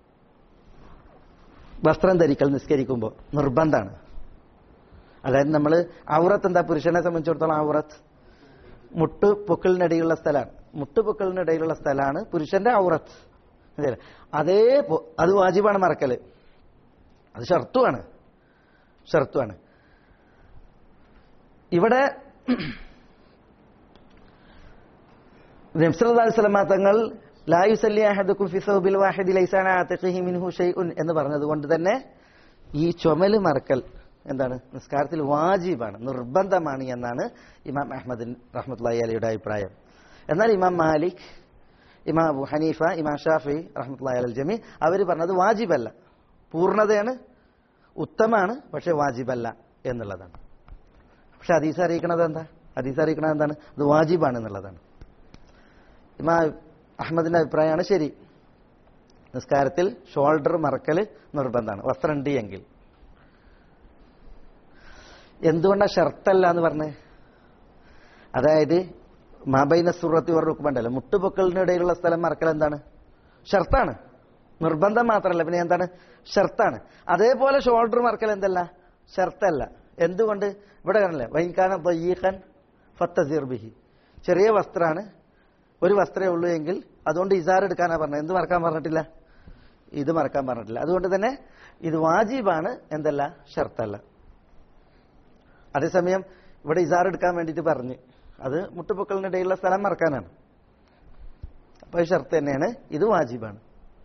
വസ്ത്രം ധരിക്കൽ നിസ്കരിക്കുമ്പോൾ നിർബന്ധമാണ് അതായത് നമ്മൾ ഔറത്ത് എന്താ പുരുഷനെ സംബന്ധിച്ചിടത്തോളം ഔറത്ത് മുട്ട് പൊക്കലിനിടയിലുള്ള സ്ഥലമാണ് മുട്ട് പൊക്കലിനിടയിലുള്ള സ്ഥലമാണ് പുരുഷന്റെ ഔറത്ത് മനസ്സിലായില്ലേ? അതേ പോ- അത് വാജിബാണ് മറക്കല് അത് ഷർത്തുമാണ് ഷർത്തുമാണ് ഇവിടെ നബ്സല്ലാസ്ലമ തങ്ങൾ ലായുസല്ലി അഹദുക്കും ഫി സൗബിൽ വാഹിദി ലൈസാന ആതിഖിഹി മിൻഹു ഷൈഉൻ എന്ന് പറഞ്ഞതുകൊണ്ട് തന്നെ ഈ ചുമല് മറക്കൽ എന്താണ് നിസ്കാരത്തിൽ വാജിബാണ് നിർബന്ധമാണ് എന്നാണ് ഇമാം അഹമ്മദ് റഹ്മത്തുള്ളി അലിയുടെ അഭിപ്രായം എന്നാൽ ഇമാം മാലിക് ഇമാം അബു ഹനീഫ ഇമാം ഷാഫി റഹ്മത്തുള്ളി അൽ ജമി അവർ പറഞ്ഞത് വാജിബല്ല പൂർണ്ണതയാണ് ഉത്തമാണ് പക്ഷെ വാജിബല്ല എന്നുള്ളതാണ് പക്ഷെ ഹദീസ് അറിയിക്കണത് എന്താ ഹദീസ് അറിയിക്കണത് എന്താണ് അത് വാജിബാണ് എന്നുള്ളതാണ് ഇമാ അഹമ്മദിന്റെ അഭിപ്രായമാണ് ശരി നിസ്കാരത്തിൽ ഷോൾഡർ മറക്കൽ നിർബന്ധമാണ് വസ്ത്രം ഉണ്ട് എങ്കിൽ എന്തുകൊണ്ടാണ് ഷർത്തല്ല എന്ന് പറഞ്ഞേ അതായത് മാബൈന സുറത്തി റുക്കുമുണ്ടല്ലോ മുട്ടുപൊക്കലിനിടയിലുള്ള സ്ഥലം മറക്കൽ എന്താണ് ഷർത്താണ് നിർബന്ധം മാത്രമല്ല പിന്നെ എന്താണ് ഷർത്താണ് അതേപോലെ ഷോൾഡർ മറക്കൽ എന്തല്ല ഷർത്തല്ല എന്തുകൊണ്ട് ഇവിടെ കാണില്ലേ വൈകാന ബയ്യഖൻ ഫത്തസീർ ബിഹി ചെറിയ വസ്ത്രമാണ് ഒരു വസ്ത്രമേ ഉള്ളൂ എങ്കിൽ അതുകൊണ്ട് ഇസാർ എടുക്കാനാ പറഞ്ഞത് എന്ത് മറക്കാൻ പറഞ്ഞിട്ടില്ല ഇത് മറക്കാൻ പറഞ്ഞിട്ടില്ല അതുകൊണ്ട് തന്നെ ഇത് വാജിബാണ് എന്തല്ല ഷർത്തല്ല അതേസമയം ഇവിടെ ഇസാർ എടുക്കാൻ വേണ്ടിയിട്ട് പറഞ്ഞ് അത് മുട്ടുപൊക്കലിനിടയിലുള്ള സ്ഥലം മറക്കാനാണ് അപ്പൊ ഇത് ഷർത്ത് തന്നെയാണ് ഇത് വാജിബാണ്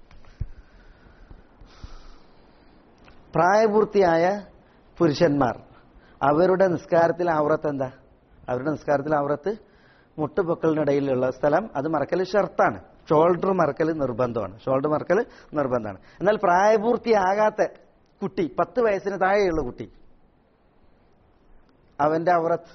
പ്രായപൂർത്തിയായ പുരുഷന്മാർ അവരുടെ നിസ്കാരത്തിൽ ഔറത്ത് എന്താ അവരുടെ നിസ്കാരത്തിൽ ഔറത്ത് മുട്ടുപൊക്കലിനിടയിലുള്ള സ്ഥലം അത് മറക്കൽ ഷർത്താണ് ഷോൾഡർ മറക്കൽ നിർബന്ധമാണ് ഷോൾഡർ മറക്കൽ നിർബന്ധമാണ് എന്നാൽ പ്രായപൂർത്തിയാകാത്ത കുട്ടി പത്ത് വയസ്സിന് താഴെയുള്ള കുട്ടി അവന്റെ ഔറത്ത്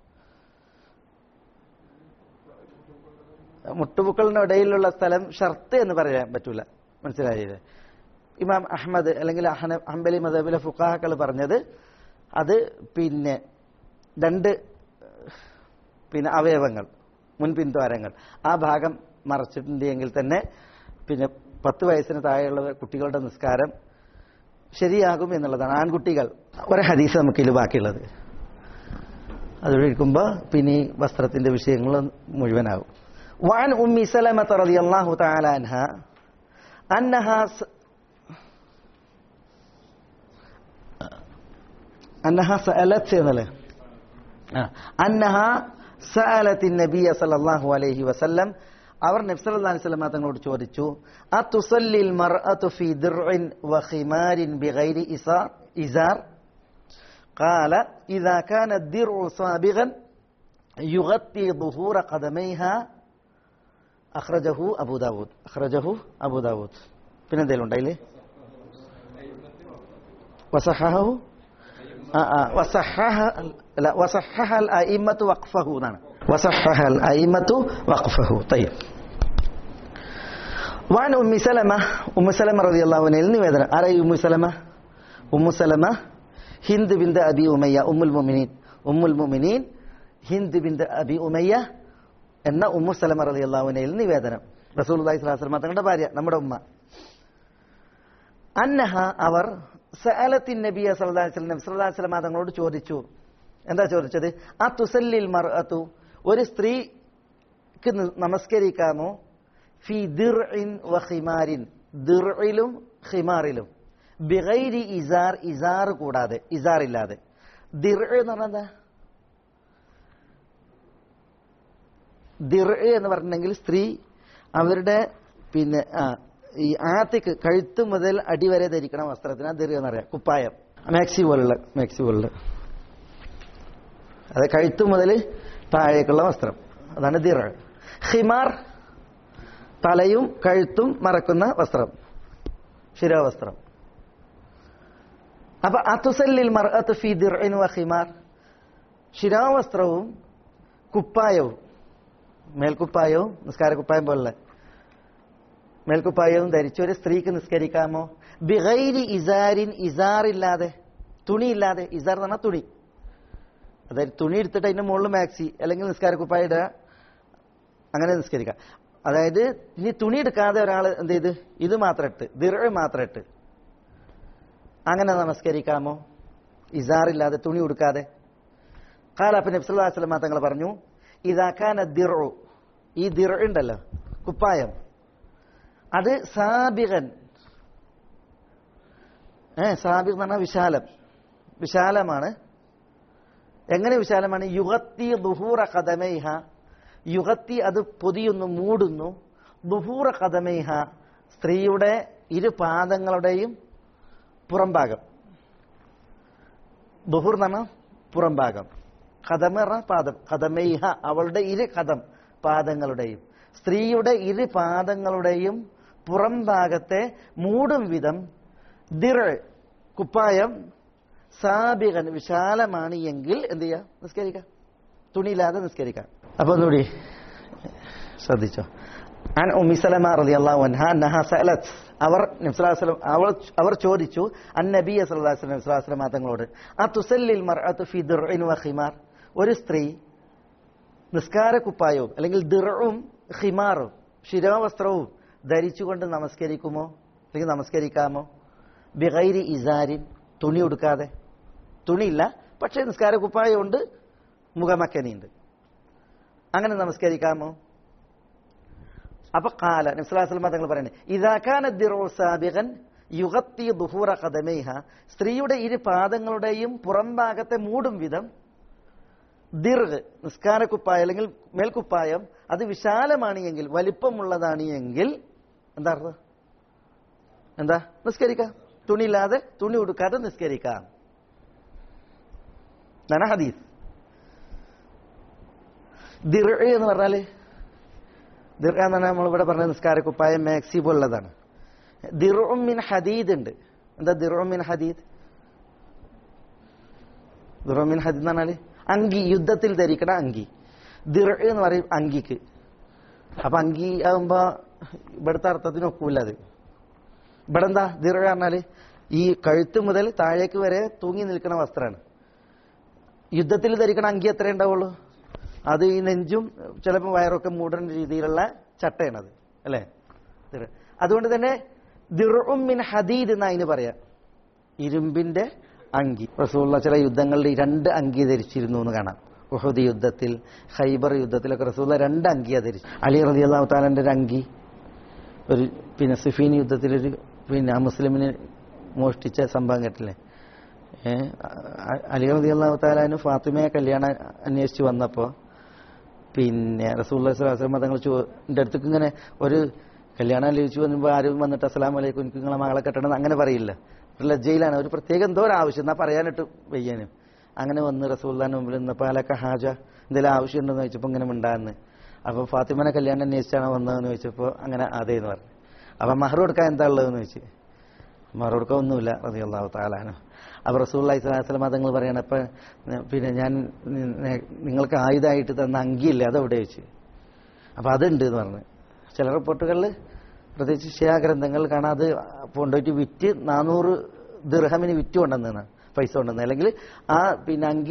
മുട്ടുപുക്കളിനിടയിലുള്ള സ്ഥലം ഷർത്ത് എന്ന് പറയാൻ പറ്റൂല മനസ്സിലായില്ലേ ഇമാം അഹമ്മദ് അല്ലെങ്കിൽ അഹന- ഹംബലി മദബിലെ ഫുഖാക്കൾ പറഞ്ഞത് അത് പിന്നെ രണ്ട് പിന്നെ അവയവങ്ങൾ മുൻപിൻദ്വാരങ്ങൾ ആ ഭാഗം മറച്ചിട്ടുണ്ടെങ്കിൽ തന്നെ പിന്നെ പത്ത് വയസ്സിന് താഴെയുള്ള കുട്ടികളുടെ നിസ്കാരം ശരിയാകും എന്നുള്ളതാണ് ആൺകുട്ടികൾ ഒരു ഹദീസ് നമുക്കിതിൽ ബാക്കിയുള്ളത് അതുവഴി ഇരിക്കുമ്പോൾ പിന്നെ ഈ വസ്ത്രത്തിന്റെ വിഷയങ്ങൾ മുഴുവനാകും وعن أم سلمة رضي الله تعالى عنها أنها س... أنها سألت سيدنا أنها سألت النبي صلى الله عليه وسلم അവർ നബ്സല്ലാ അലൈഹി സ്വലമ തങ്ങളോട് ചോദിച്ചു അതുസല്ലിൽ മർഅതു ഫി ദിർഇൻ വഖിമാരിൻ ബിഗൈരി ഇസാർ ഇസാർ قال إذا كان الدرع صابغا يغطي ظهور قدميها أخرجه أبو داود أخرجه أبو داود പിന്നെ എന്തെങ്കിലും ഉണ്ടായില്ലേ وصححه آه آه وصحح لا وصحح الأئمة وقفه نعم وصحح الأئمة وقفه طيب وعن أم سلمة أم سلمة رضي الله عنها നിവേദനം ആരായി ഉമ്മു സലമ ഉമ്മു സലമ ഹിന്ദ് ബിന്ദ് അബി ഉമയ്യ ഉമ്മുൽ മുമിനീൻ ഉമ്മുൽ മുമിനീൻ ഹിന്ദ് ബിന്ദ് അബി ഉമയ്യ എന്ന ഉമ്മു സലമ റലി അള്ളാഹുനയിൽ നിവേദനം റസൂൽ അള്ളഹി സ്വലാസ്ലമ തങ്ങളുടെ ഭാര്യ നമ്മുടെ ഉമ്മ അന്നഹ അവർ സഅലത്തിൻ നബിയ സല്ലല്ലാഹു അലൈഹി വസല്ലം സല്ലല്ലാഹു അലൈഹി വസല്ലം തങ്ങളോട് ചോദിച്ചു എന്താ ചോദിച്ചത് ആ തുസല്ലിൽ മർഅതു ഒരു സ്ത്രീക്ക് നി- നമസ്കരിക്കാമോ ഫി ദിർഇൻ വ ഖിമാരിൻ ദിർഇലും ഖിമാറിലും ബിഗൈരി ഇസാർ ഇസാർ കൂടാതെ ഇസാർ ഇല്ലാതെ ദിർ എന്ന് പറഞ്ഞാൽ എന്താ ദിർ എന്ന് പറഞ്ഞിട്ടുണ്ടെങ്കിൽ സ്ത്രീ അവരുടെ പിന്നെ ആ ഈ ആത്തിക്ക് കഴുത്ത് മുതൽ അടി വരെ ധരിക്കണ വസ്ത്രത്തിന് ദിർ എന്നറിയാം കുപ്പായം മാക്സി പോലുള്ള മാക്സി പോലുള്ള അത് കഴുത്ത് മുതൽ താഴേക്കുള്ള വസ്ത്രം അതാണ് ദിർ ഹിമാർ തലയും കഴുത്തും മറക്കുന്ന വസ്ത്രം ശിരോവസ്ത്രം അപ്പൊ അതുസല്ലിൽ മർഅത്ത് ഫി ദിർഇൻ വ ഹിമാർ ശിരോവസ്ത്രവും കുപ്പായവും മേൽക്കുപ്പായവും നിസ്കാര കുപ്പായം പോലുള്ള മേൽക്കുപ്പായവും ധരിച്ച ഒരു സ്ത്രീക്ക് നിസ്കരിക്കാമോ ബിഗൈരി ഇസാരിൻ ഇസാറില്ലാതെ തുണിയില്ലാതെ ഇസാർ എന്ന് പറഞ്ഞാൽ തുണി അതായത് തുണി എടുത്തിട്ട് അതിന്റെ മുകളിൽ മാക്സി അല്ലെങ്കിൽ നിസ്കാര കുപ്പായ ഇടുക അങ്ങനെ നിസ്കരിക്കാം അതായത് ഇനി തുണി എടുക്കാതെ ഒരാൾ എന്ത് ചെയ്ത് ഇത് മാത്രം ഇട്ട് ദിർ മാത്രം ഇട്ട് അങ്ങനെ നമസ്കരിക്കാമോ ഇസാറില്ലാതെ തുണി ഉടുക്കാതെ കാലപ്പ നബ്സുല്ലാസ്ലമ തങ്ങൾ പറഞ്ഞു ഇതാക്കാൻ ദിറു ഈ ദിർ ഉണ്ടല്ലോ കുപ്പായം അത് സാബികൻ ഏ സാബിക് എന്ന് പറഞ്ഞാൽ വിശാലം വിശാലമാണ് എങ്ങനെ വിശാലമാണ് യുഗത്തി ദുഹൂറ കഥമൈഹ യുഗത്തി അത് പൊതിയുന്നു മൂടുന്നു ദുഹൂറ കഥമൈഹ സ്ത്രീയുടെ ഇരു പാദങ്ങളുടെയും പുറംഭാഗം ദുഹൂർ എന്ന് പറഞ്ഞാൽ പുറംഭാഗം കഥമ പറഞ്ഞാൽ പാദം കഥമൈഹ അവളുടെ ഇരു കഥം പാദങ്ങളുടെയും സ്ത്രീയുടെ ഇരു പാദങ്ങളുടെയും പുറം ഭാഗത്തെ മൂടും വിധം ദിർ കുപ്പായം സാബികൻ വിശാലമാണ് എങ്കിൽ എന്ത് ചെയ്യാം നിസ്കരിക്കാം തുണിയില്ലാതെ നിസ്കരിക്കാം അപ്പൊ ഒന്നുകൂടി ശ്രദ്ധിച്ചോ അൻ ഉമ്മി സലമ റളിയല്ലാഹു അൻഹ അന്നഹ സഅലത് അവർ നബി സ്വല്ലല്ലാഹു അലൈഹി വസല്ലം അവൾ അവർ ചോദിച്ചു അൻ നബിയ സല്ലല്ലാഹു അലൈഹി വസല്ലം നബി സ്വല്ലല്ലാഹു അലൈഹി വസല്ലം തങ്ങളോട് ആ തുസല്ലിൽ മർഅതു ഫി ദിർഇൻ വ ഖിമാർ ഒരു സ്ത്രീ നിസ്കാര കുപ്പായവും അല്ലെങ്കിൽ ദിറും ഖിമാറും ശിരോവസ്ത്രവും ധരിച്ചുകൊണ്ട് നമസ്കരിക്കുമോ അല്ലെങ്കിൽ നമസ്കരിക്കാമോ ബിഗൈരി ഇസാരിൻ തുണി ഉടുക്കാതെ തുണിയില്ല പക്ഷേ നിസ്കാര കുപ്പായമുണ്ട് മുഖമക്കനിയുണ്ട് അങ്ങനെ നമസ്കരിക്കാമോ അപ്പൊ കാല നബ്സുല്ലാസ്ലമ തങ്ങൾ പറയുന്നത് ഇതാക്കാൻ സാബികൻ യുഗത്തി ദുഹൂറ കഥമേഹ സ്ത്രീയുടെ ഇരു പാദങ്ങളുടെയും പുറംഭാഗത്തെ മൂടും വിധം ദിർഗ് നിസ്കാരക്കുപ്പായം അല്ലെങ്കിൽ മേൽക്കുപ്പായം അത് വിശാലമാണ് എങ്കിൽ വലിപ്പമുള്ളതാണ് എങ്കിൽ എന്താ അർത്ഥം എന്താ നിസ്കരിക്കാം തുണിയില്ലാതെ തുണി ഉടുക്കാതെ നിസ്കരിക്കാം ഇതാണ് ഹദീസ് ദിർ എന്ന് പറഞ്ഞാല് ദിർ എന്ന് പറഞ്ഞാൽ നമ്മളിവിടെ പറഞ്ഞ നിസ്കാരക്കുപ്പായം മാക്സി പോലുള്ളതാണ് ദിറും മിൻ ഹദീദ് ഉണ്ട് എന്താ ദിറും മിൻ ഹദീദ് ദിറും മിൻ ഹദീദ് എന്ന് പറഞ്ഞാല് അങ്കി യുദ്ധത്തിൽ ധരിക്കണ അങ്കി ദിർ എന്ന് പറയും അങ്കിക്ക് അപ്പൊ അങ്കി ആകുമ്പോ ഇവിടുത്തെ അർത്ഥത്തിന് ഒക്കൂല അത് ഇവിടെ എന്താ ദിർ പറഞ്ഞാല് ഈ കഴുത്ത് മുതൽ താഴേക്ക് വരെ തൂങ്ങി നിൽക്കുന്ന വസ്ത്രമാണ് യുദ്ധത്തിൽ ധരിക്കണ അങ്കി എത്ര ഉണ്ടാവുള്ളൂ അത് ഈ നെഞ്ചും ചിലപ്പോൾ വയറൊക്കെ മൂടുന്ന രീതിയിലുള്ള ചട്ടയാണത് അല്ലേ ദിർ. അതുകൊണ്ട് തന്നെ ദിറും മിൻ ഹദീദ് എന്ന് അതിന് പറയാം ഇരുമ്പിന്റെ അങ്കി റസൂള്ള ചില യുദ്ധങ്ങളിൽ ഈ രണ്ട് അങ്കി ധരിച്ചിരുന്നു എന്ന് കാണാം ഉഹദ് യുദ്ധത്തിൽ ഹൈബർ യുദ്ധത്തിലൊക്കെ റസൂള്ള രണ്ട് അങ്കിയാ ധരിച്ചു അലി റതി അള്ളാഹു താലന്റെ ഒരു അങ്കി ഒരു പിന്നെ സിഫീൻ യുദ്ധത്തിലൊരു പിന്നെ ആ മുസ്ലിമിനെ മോഷ്ടിച്ച സംഭവം കേട്ടില്ലേ ഏ, അ- അലി റതി അള്ളാഹു താലാന് ഫാത്തിമയെ കല്യാണം അന്വേഷിച്ച് വന്നപ്പോ പിന്നെ റസൂൽ തങ്ങൾ എൻ്റെ അടുത്തേക്ക് ഇങ്ങനെ ഒരു കല്യാണം ആലോചിച്ചു വന്നപ്പോൾ ആരും വന്നിട്ട് അസ്സലാം വലൈക്കും എനിക്ക് നിങ്ങളെ മകളെ കെട്ടണം അങ്ങനെ പറയില്ല ഒരു ലജ്ജയിലാണ് ഒരു പ്രത്യേകം എന്തോ ഒരു ആവശ്യം എന്നാ പറയാനിട്ട് വയ്യാനും അങ്ങനെ വന്ന് റസൂല്ലാന്റെ മുമ്പിൽ നിന്നപ്പോൾ അലക്ക ഹാജ എന്തെങ്കിലും ആവശ്യമുണ്ടെന്ന് ചോദിച്ചപ്പോൾ ഇങ്ങനെ മിണ്ടാന്ന് അപ്പൊ ഫാത്തിമനെ കല്യാണം അന്വേഷിച്ചാണോ വന്നതെന്ന് ചോദിച്ചപ്പോൾ അങ്ങനെ അതേ എന്ന് പറഞ്ഞു അപ്പൊ മഹർ കൊടുക്കാൻ എന്താ ഉള്ളതെന്ന് ചോദിച്ചു മഹർ കൊടുക്കാൻ ഒന്നുമില്ല റതി അള്ളാഹു താലാനോ അപ്പൊ റസൂൽ സ്വലാസ്ലം തങ്ങൾ പറയണം അപ്പൊ ന- പിന്നെ ഞാൻ നി- നെ- നിങ്ങൾക്ക് ആയുധമായിട്ട് തന്ന അങ്കിയില്ലേ അതെവിടെ വെച്ച് അപ്പൊ അതുണ്ട് എന്ന് പറഞ്ഞു ചില റിപ്പോർട്ടുകളിൽ പ്രത്യേകിച്ച് ഷിയാ ഗ്രന്ഥങ്ങൾ കാണാം അത് കൊണ്ടുപോയിട്ട് വിറ്റ് നാനൂറ് ദിർഹമിന് വിറ്റ് കൊണ്ടുവന്നാണ് പൈസ കൊണ്ടുവന്നത് അല്ലെങ്കിൽ ആ പിന്നെ അങ്കി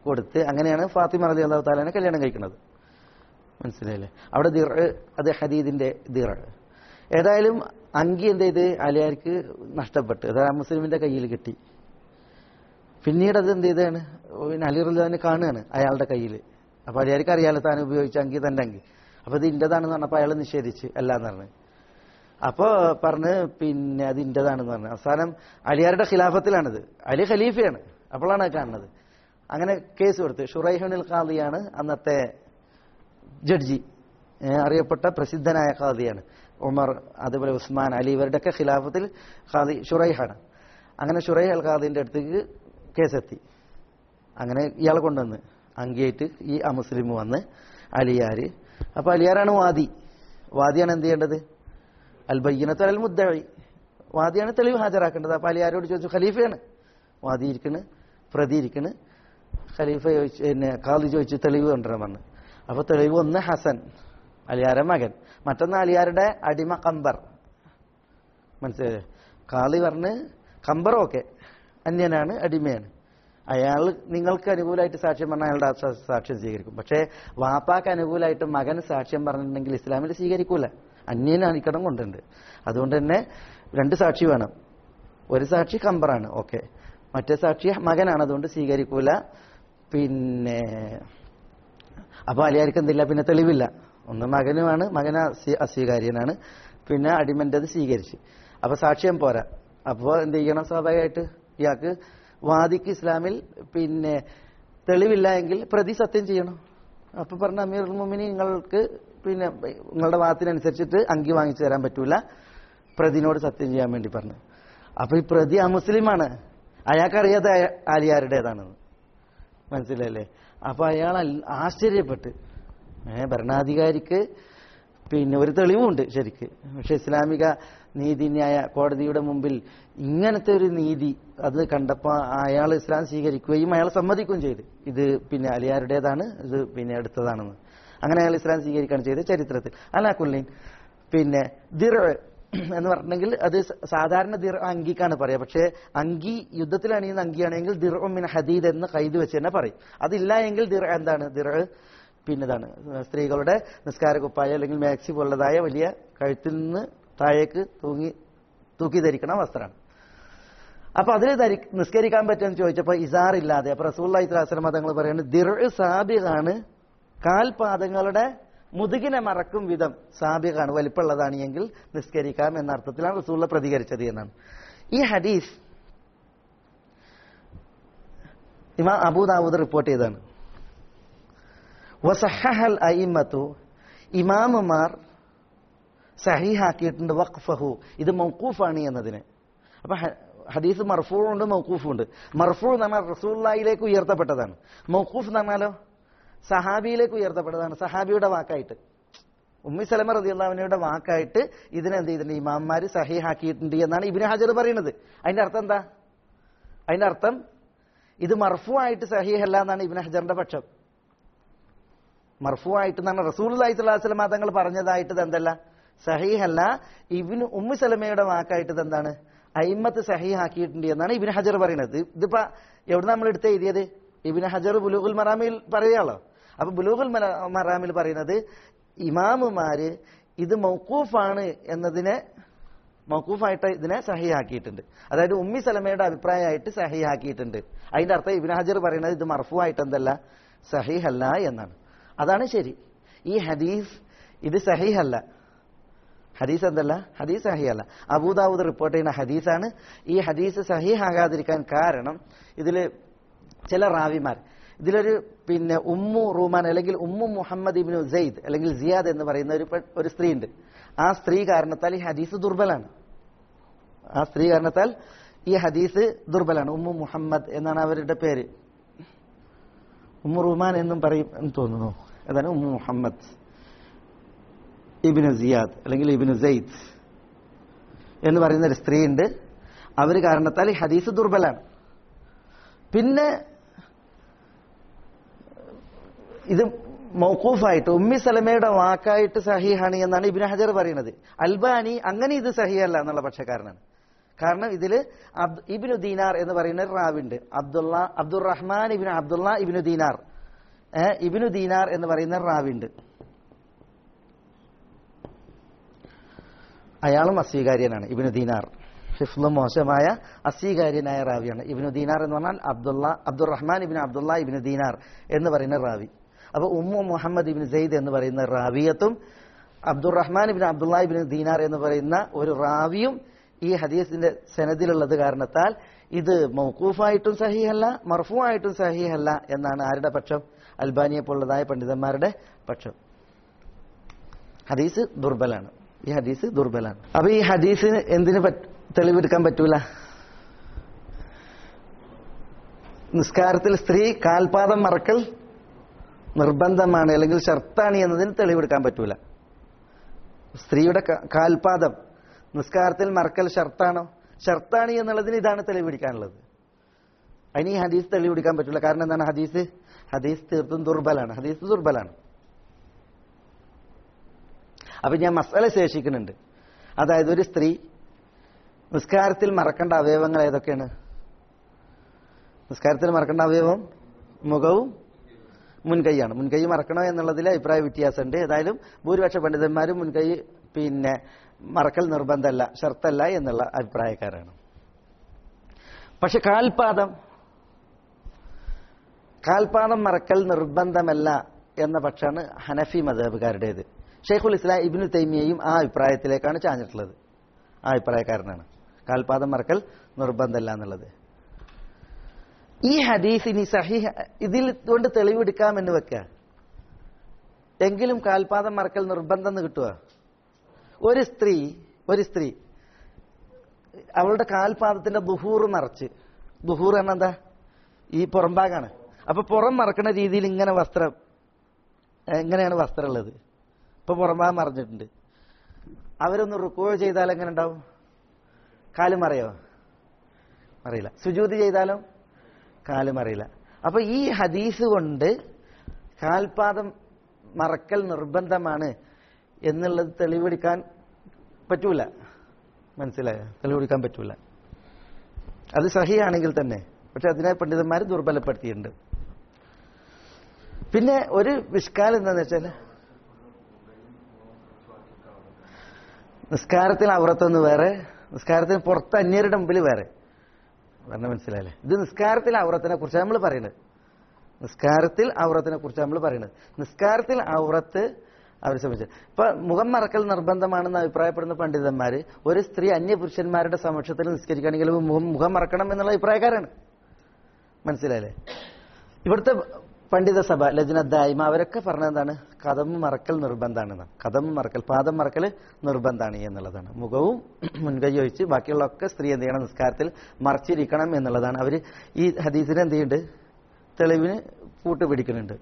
കൊടുത്ത് അങ്ങനെയാണ് ഫാത്തിമ റതി അള്ളാഹു താലാനെ കല്യാണം കഴിക്കുന്നത് മനസ്സിലായില്ലേ അവിടെ ദിർ അത് ഹദീദിന്റെ ദിർ ഏതായാലും അങ്കി എന്ത് ചെയ്ത് അലിയാർക്ക് നഷ്ടപ്പെട്ടു അത് ആ മുസ്ലിമിന്റെ കയ്യിൽ കിട്ടി പിന്നീട് അത് എന്ത് ചെയ്താണ് പിന്നെ അലി റഹ്ലാനെ കാണുകയാണ് അയാളുടെ കയ്യിൽ അപ്പൊ അലിയാർക്ക് അറിയാലോ താൻ ഉപയോഗിച്ച അങ്കി തന്റെ അങ്കി അപ്പൊ ഇത് ഇന്റേതാണെന്ന് പറഞ്ഞപ്പോ അയാൾ നിഷേധിച്ച് അല്ലാന്ന് പറഞ്ഞു അപ്പോ പറഞ്ഞ് പിന്നെ അത് ഇന്റേതാണെന്ന് പറഞ്ഞു അവസാനം അലിയാരുടെ ഖിലാഫത്തിലാണിത് അലി ഖലീഫയാണ് അപ്പോഴാണ് അത് കാണുന്നത് അങ്ങനെ കേസ് കൊടുത്ത് ഷുറൈഹുനിൽ ഖാദിയാണ് അന്നത്തെ ജഡ്ജി ഏ, അറിയപ്പെട്ട പ്രസിദ്ധനായ ഖാദിയാണ് ഉമർ അതുപോലെ ഉസ്മാൻ അലി ഇവരുടെയൊക്കെ ഖിലാഫത്തിൽ ഖാദി ഷുറൈഹാണ് അങ്ങനെ ഷുറൈഹ് അൽ ഖാദിന്റെ അടുത്തേക്ക് കേസെത്തി അങ്ങനെ ഇയാളെ കൊണ്ടുവന്ന് അങ്കിയായിട്ട് ഈ അമുസ്ലിം വന്ന് അലിയാര് അപ്പൊ അലിയാരാണ് വാദി വാദിയാണ് എന്ത് ചെയ്യേണ്ടത് അൽ ബയ്യനത്ത് അൽ മുദ്ദഴി വാദിയാണ് തെളിവ് ഹാജരാക്കേണ്ടത് അപ്പൊ അലിയാരോട് ചോദിച്ചു ഖലീഫയാണ് വാദി ഇരിക്കണ് പ്രതി ഇരിക്കണ് ഖലീഫ ചോദിച്ചു പിന്നെ ഖാദി ചോദിച്ചു തെളിവ് കൊണ്ടുവരാൻ പറഞ്ഞു അപ്പൊ തെളിവ് ഒന്ന് ഹസൻ അലിയാരുടെ മകൻ മറ്റൊന്ന് അലിയാരുടെ അടിമ കമ്പർ മനസ്സിലായേ ഖാദി പറഞ്ഞ് കമ്പർ ഓക്കെ അന്യനാണ് അടിമയാണ് അയാൾ നിങ്ങൾക്ക് അനുകൂലമായിട്ട് സാക്ഷ്യം പറഞ്ഞാൽ അയാളുടെ സാ- സാക്ഷ്യം സ്വീകരിക്കും പക്ഷേ വാപ്പാക്ക് അനുകൂലമായിട്ട് മകൻ സാക്ഷ്യം പറഞ്ഞിട്ടുണ്ടെങ്കിൽ ഇസ്ലാമിൽ സ്വീകരിക്കൂല അന്യനാണിക്കണം കൊണ്ടുണ്ട് അതുകൊണ്ട് തന്നെ രണ്ട് സാക്ഷി വേണം ഒരു സാക്ഷി കമ്പറാണ് ഓക്കെ മറ്റേ സാക്ഷി മകനാണ് അതുകൊണ്ട് സ്വീകരിക്കൂല പിന്നെ അപ്പൊ അലിയാർക്ക് എന്തില്ല പിന്നെ തെളിവില്ല ഒന്ന് മകനുമാണ് മകന അസ്വീകാര്യനാണ് പിന്നെ അടിമന്റത് സ്വീകരിച്ച് അപ്പൊ സാക്ഷ്യം പോരാ അപ്പോൾ എന്ത് ചെയ്യണം സ്വാഭാവികമായിട്ട് ഇയാൾക്ക് വാദിക്ക് ഇസ്ലാമിൽ പിന്നെ തെളിവില്ല എങ്കിൽ പ്രതി സത്യം ചെയ്യണം അപ്പൊ പറഞ്ഞ അമീർ മുമിനി നിങ്ങൾക്ക് പിന്നെ നിങ്ങളുടെ വാദത്തിനനുസരിച്ചിട്ട് അങ്കി വാങ്ങിച്ചു തരാൻ പറ്റൂല പ്രതിനോട് സത്യം ചെയ്യാൻ വേണ്ടി പറഞ്ഞു അപ്പൊ ഈ പ്രതി അമുസ്ലിമാണ് അയാൾക്കറിയാതെ ആലിയാരുടേതാണെന്ന് മനസ്സിലല്ലേ അപ്പൊ അയാൾ അൽ- ആശ്ചര്യപ്പെട്ട് ഏ ഭരണാധികാരിക്ക് പിന്നെ ഒരു തെളിവുണ്ട് ശരിക്ക് പക്ഷെ ഇസ്ലാമിക നീതിന്യായ കോടതിയുടെ മുമ്പിൽ ഇങ്ങനത്തെ ഒരു നീതി അത് കണ്ടപ്പോ അയാൾ ഇസ്ലാം സ്വീകരിക്കുകയും അയാൾ സമ്മതിക്കുകയും ചെയ്തു ഇത് പിന്നെ അലിയാരുടേതാണ് ഇത് പിന്നെ എടുത്തതാണെന്ന് അങ്ങനെ അയാൾ ഇസ്ലാം സ്വീകരിക്കുകയാണ് ചെയ്തത് ചരിത്രത്തിൽ അലാക്കുല്ലീൻ പിന്നെ ദിർ എന്ന് പറഞ്ഞിട്ടുണ്ടെങ്കിൽ അത് സ- സാധാരണ ദിർ അങ്കിക്കാണ് പറയാ പക്ഷേ അങ്കി യുദ്ധത്തിൽ അണിയുന്ന അങ്കിയാണെങ്കിൽ ദിർ മിൻ ഹദീദ് എന്ന് കൈത് വെച്ച് തന്നെ പറയും അതില്ല എങ്കിൽ ദിർ എന്താണ് ദിർ പിന്നതാണ് സ്ത്രീകളുടെ നിസ്കാര കുപ്പായ അല്ലെങ്കിൽ മാക്സി പോലുള്ളതായ വലിയ കഴുത്തിൽ നിന്ന് താഴേക്ക് തൂങ്ങി തൂക്കി ധരിക്കണ വസ്ത്രമാണ് അപ്പൊ അതിൽ ധരി നിസ്കരിക്കാൻ പറ്റുമെന്ന് ചോദിച്ചപ്പോൾ ഇസാർ ഇല്ലാതെ അപ്പൊ റസൂള്ളി ത്രാസലമ തങ്ങൾ പറയുന്നത് ദിർ സാബിഖാണ് കാൽപാദങ്ങളുടെ മുതുകിനെ മറക്കും വിധം സാബിഖാണ് വലിപ്പമുള്ളതാണ് എങ്കിൽ നിസ്കരിക്കാം എന്ന അർത്ഥത്തിലാണ് റസൂള്ള പ്രതികരിച്ചത് എന്നാണ് ഈ ഹദീസ് ഇമാം അബൂദാവൂദ് റിപ്പോർട്ട് ചെയ്താണ് വസഹൽ അയിമത്തു ഇമാമുമാർ സഹീഹാക്കിയിട്ടുണ്ട് വഖഫഹു ഇത് മൗക്കൂഫാണ് എന്നതിന് അപ്പൊ ഹ- ഹദീസ് മർഫൂണ്ട് മൗക്കൂഫുണ്ട് മർഫൂ എന്ന് പറഞ്ഞാൽ റസൂള്ളയിലേക്ക് ഉയർത്തപ്പെട്ടതാണ് മൗക്കൂഫ് എന്ന് പറഞ്ഞാലോ സഹാബിയിലേക്ക് ഉയർത്തപ്പെട്ടതാണ് സഹാബിയുടെ വാക്കായിട്ട് ഉമ്മി സലമ റതിയുള്ളവനയുടെ വാക്കായിട്ട് ഇതിനെന്ത് ചെയ്തിട്ടുണ്ട് ഇമാംമാര് സഹീഹാക്കിയിട്ടുണ്ട് എന്നാണ് ഇബിന് ഹജർ പറയുന്നത് അതിന്റെ അർത്ഥം എന്താ അതിന്റെ അർത്ഥം ഇത് മർഫു ആയിട്ട് സഹീഹല്ല എന്നാണ് ഇബിന് ഹജറിന്റെ പക്ഷം മർഫു ആയിട്ട് എന്നാണ് റസൂൽ അലൈഹിസ്ലാം തങ്ങൾ പറഞ്ഞതായിട്ട് ഇത് എന്തല്ല സഹീഹല്ല ഇബിന് ഉമ്മു സലമയുടെ വാക്കായിട്ട് ഇത് എന്താണ് അയിമത്ത് സഹീഹാക്കിയിട്ടുണ്ട് എന്നാണ് ഇബിന് ഹജർ പറയുന്നത് ഇതിപ്പോ എവിടെ നമ്മൾ എടുത്ത് എഴുതിയത് ഇബിന് ഹജർ ബുലൂഖുൽ മറാമിൽ പറയുകയാണല്ലോ അപ്പൊ ബുലൂഖുൽ മല- മറാമിൽ പറയുന്നത് ഇമാമുമാര് ഇത് മൗക്കൂഫാണ് എന്നതിനെ മൗക്കൂഫായിട്ട് ഇതിനെ സഹിയാക്കിയിട്ടുണ്ട് അതായത് ഉമ്മി സലമയുടെ അഭിപ്രായമായിട്ട് സഹിയാക്കിയിട്ടുണ്ട് അതിന്റെ അർത്ഥം ഇബിൻ ഹജർ പറയുന്നത് ഇത് മർഫു ആയിട്ട് എന്തല്ല സഹിഹല്ല എന്നാണ് അതാണ് ശരി ഈ ഹദീസ് ഇത് സഹിഹല്ല ഹദീസ് എന്തല്ല ഹദീസ് സഹിയല്ല അബൂദാവൂദ് റിപ്പോർട്ട് ചെയ്യുന്ന ഹദീസാണ് ഈ ഹദീസ് സഹിഹാകാതിരിക്കാൻ കാരണം ഇതില് ചില റാവിമാർ ഇതിലൊരു പിന്നെ ഉമ്മു റൂമാൻ അല്ലെങ്കിൽ ഉമ്മു മുഹമ്മദ് ഇബ്നു സെയ്ദ് അല്ലെങ്കിൽ സിയാദ് എന്ന് പറയുന്ന ഒരു പെ- ഒരു സ്ത്രീ ഉണ്ട് ആ സ്ത്രീ കാരണത്താൽ ഈ ഹദീസ് ദുർബലാണ് ആ സ്ത്രീ കാരണത്താൽ ഈ ഹദീസ് ദുർബലാണ് ഉമ്മു മുഹമ്മദ് എന്നാണ് അവരുടെ പേര് ഉമ്മു റുമാൻ എന്നും പറയും എന്ന് തോന്നുന്നു അതാണ് ഉമ്മു മുഹമ്മദ് ഇബിനു സിയാദ് അല്ലെങ്കിൽ ഇബിനു സെയ്ദ് എന്ന് പറയുന്ന ഒരു സ്ത്രീ ഉണ്ട് അവർ കാരണത്താൽ ഈ ഹദീസ് ദുർബലാണ് പിന്നെ ഇത് മൗക്കൂഫായിട്ട് ഉമ്മി സലമയുടെ വാക്കായിട്ട് സഹിഹാണ് എന്നാണ് ഇബിന് ഹജർ പറയുന്നത് അൽബാനി അങ്ങനെ ഇത് സഹിയല്ല എന്നുള്ള പക്ഷക്കാരനാണ് കാരണം ഇതില് അബ്ദ് ഇബിനു ദീനാർ എന്ന് പറയുന്ന ഒരു റാവിണ്ട് അബ്ദുള്ള അബ്ദുറഹ്മാൻ ഇബിന് അബ്ദുള്ള ഇബിനു ദീനാർ ഏ, ഇബിനു ദീനാർ എന്ന് പറയുന്ന ഒരു റാവിണ്ട് അയാളും അസ്വീകാര്യനാണ് ഇബിനു ദീനാർ ഹിഫ്ലും മോശമായ അസ്വീകാര്യനായ റാവിയാണ് ഇബിനു ദീനാർ എന്ന് പറഞ്ഞാൽ അബ്ദുള്ള അബ്ദുറഹ്മാൻ ഇബിൻ അബ്ദുള്ള ഇബിനു ദീനാർ എന്ന് പറയുന്ന റാവി അപ്പൊ ഉമ്മു മുഹമ്മദ് ഇബിൻ സെയ്ദ് എന്ന് പറയുന്ന റാവിയത്തും അബ്ദുറഹ്മാൻ ഇബിൻ അബ്ദുള്ള ഇബിൻ ദീനാർ എന്ന് പറയുന്ന ഒരു റാവിയും ഈ ഹദീസിന്റെ സനദിലുള്ളത് കാരണത്താൽ ഇത് മൗക്കൂഫായിട്ടും സഹിഹല്ല മർഫുവായിട്ടും സഹിഹല്ല എന്നാണ് ആരുടെ പക്ഷം അൽബാനിയെ പോലുള്ളതായ പണ്ഡിതന്മാരുടെ പക്ഷം ഹദീസ് ദുർബലാണ് ഈ ഹദീസ് ദുർബലാണ് അപ്പൊ ഈ ഹദീസിന് എന്തിന് പറ്റ്- തെളിവെടുക്കാൻ പറ്റൂല നിസ്കാരത്തിൽ സ്ത്രീ കാൽപാദം മറക്കൽ നിർബന്ധമാണ് അല്ലെങ്കിൽ ഷർത്താണ് എന്നതിന് തെളിവെടുക്കാൻ പറ്റൂല സ്ത്രീയുടെ ക- കാൽപാദം നിസ്കാരത്തിൽ മറക്കൽ ഷർത്താണോ ഷർത്താണ് എന്നുള്ളതിന് ഇതാണ് തെളിവെടുക്കാനുള്ളത് അതിന് ഈ ഹദീസ് തെളിവെടുക്കാൻ പറ്റില്ല കാരണം എന്താണ് ഹദീസ് ഹദീസ് തീർത്തും ദുർബലാണ് ഹദീസ് ദുർബലാണ് അപ്പൊ ഞാൻ മസാല ശേഷിക്കുന്നുണ്ട് അതായത് ഒരു സ്ത്രീ നിസ്കാരത്തിൽ മറക്കേണ്ട അവയവങ്ങൾ ഏതൊക്കെയാണ് നിസ്കാരത്തിൽ മറക്കേണ്ട അവയവം മുഖവും മുൻകൈയാണ് മുൻകൈ മറക്കണോ എന്നുള്ളതിൽ അഭിപ്രായ വ്യത്യാസമുണ്ട് ഏതായാലും ഭൂരിപക്ഷ പണ്ഡിതന്മാരും മുൻകൈ പിന്നെ മറക്കൽ നിർബന്ധമല്ല ഷർത്തല്ല എന്നുള്ള അഭിപ്രായക്കാരാണ് പക്ഷെ കാൽപാദം കാൽപാദം മറക്കൽ നിർബന്ധമല്ല എന്ന പക്ഷമാണ് ഹനഫി മദബുകാരുടേത് ഷെയ്ഖുൽ ഇസ്ലാം ഇബിനു തൈമിയയും ആ അഭിപ്രായത്തിലേക്കാണ് ചാഞ്ഞിട്ടുള്ളത് ആ അഭിപ്രായക്കാരനാണ് കാൽപാദം മറക്കൽ നിർബന്ധമല്ല എന്നുള്ളത് ഈ ഹദീസ് ഇനി സഹിഹ ഇതിൽ കൊണ്ട് തെളിവെടുക്കാമെന്ന് വെക്കുക എങ്കിലും കാൽപാദം മറക്കൽ നിർബന്ധം എന്ന് കിട്ടുക ഒരു സ്ത്രീ ഒരു സ്ത്രീ അവളുടെ കാൽപാദത്തിന്റെ ദുഹൂർ മറച്ച് ദുഹൂർ പറഞ്ഞാ എന്താ ഈ പുറംഭാഗാണ് അപ്പൊ പുറം മറക്കുന്ന രീതിയിൽ ഇങ്ങനെ വസ്ത്രം എങ്ങനെയാണ് വസ്ത്രം ഉള്ളത് ഇപ്പൊ പുറംഭാഗം മറഞ്ഞിട്ടുണ്ട് അവരൊന്ന് റുക്കോ ചെയ്താൽ എങ്ങനെ ഉണ്ടാവും കാല് മറയോ അറിയില്ല സുജൂതി ചെയ്താലും കാലും അറിയില്ല അപ്പൊ ഈ ഹദീസ് കൊണ്ട് കാൽപാദം മറക്കൽ നിർബന്ധമാണ് എന്നുള്ളത് തെളിവെടുക്കാൻ പറ്റൂല മനസ്സിലായോ തെളിവെടുക്കാൻ പറ്റൂല അത് സഹിയാണെങ്കിൽ തന്നെ പക്ഷെ അതിനെ പണ്ഡിതന്മാർ ദുർബലപ്പെടുത്തിയിട്ടുണ്ട് പിന്നെ ഒരു വിഷ്കാലം എന്താന്ന് വെച്ചാൽ നിസ്കാരത്തിൽ ഔറത്തൊന്ന് വേറെ നിസ്കാരത്തിന് പുറത്ത് അന്യരുടെ മുമ്പിൽ വേറെ പറഞ്ഞ മനസ്സിലായല്ലേ ഇത് നിസ്കാരത്തിൽ ഔറത്തിനെ കുറിച്ച് നമ്മൾ പറയുന്നത് നിസ്കാരത്തിൽ ഔറത്തിനെ കുറിച്ച് നമ്മൾ പറയുന്നത് നിസ്കാരത്തിൽ ഔറത്ത് അവർ ശ്രമിച്ചു ഇപ്പൊ മുഖം മറക്കൽ നിർബന്ധമാണെന്ന് അഭിപ്രായപ്പെടുന്ന പണ്ഡിതന്മാര് ഒരു സ്ത്രീ അന്യപുരുഷന്മാരുടെ സമക്ഷത്തിൽ നിസ്കരിക്കുകയാണെങ്കിൽ മുഖം മുഖം മറക്കണം എന്നുള്ള അഭിപ്രായക്കാരാണ് മനസ്സിലായല്ലേ ഇവിടുത്തെ പണ്ഡിത സഭ ലജ്ന ദായ്മ അവരൊക്കെ പറഞ്ഞത് എന്താണ് കഥം മറക്കൽ നിർബന്ധമാണ് കഥം മറക്കൽ പാദം മറക്കൽ നിർബന്ധമാണ് എന്നുള്ളതാണ് മുഖവും മുൻകൈ ഒഴിച്ച് ബാക്കിയുള്ളതൊക്കെ സ്ത്രീ എന്ത് ചെയ്യണം നിസ്കാരത്തിൽ മറച്ചിരിക്കണം എന്നുള്ളതാണ് അവർ ഈ ഹദീസിന് എന്ത് ചെയ്യുന്നുണ്ട് തെളിവിന് കൂട്ടുപിടിക്കുന്നുണ്ട്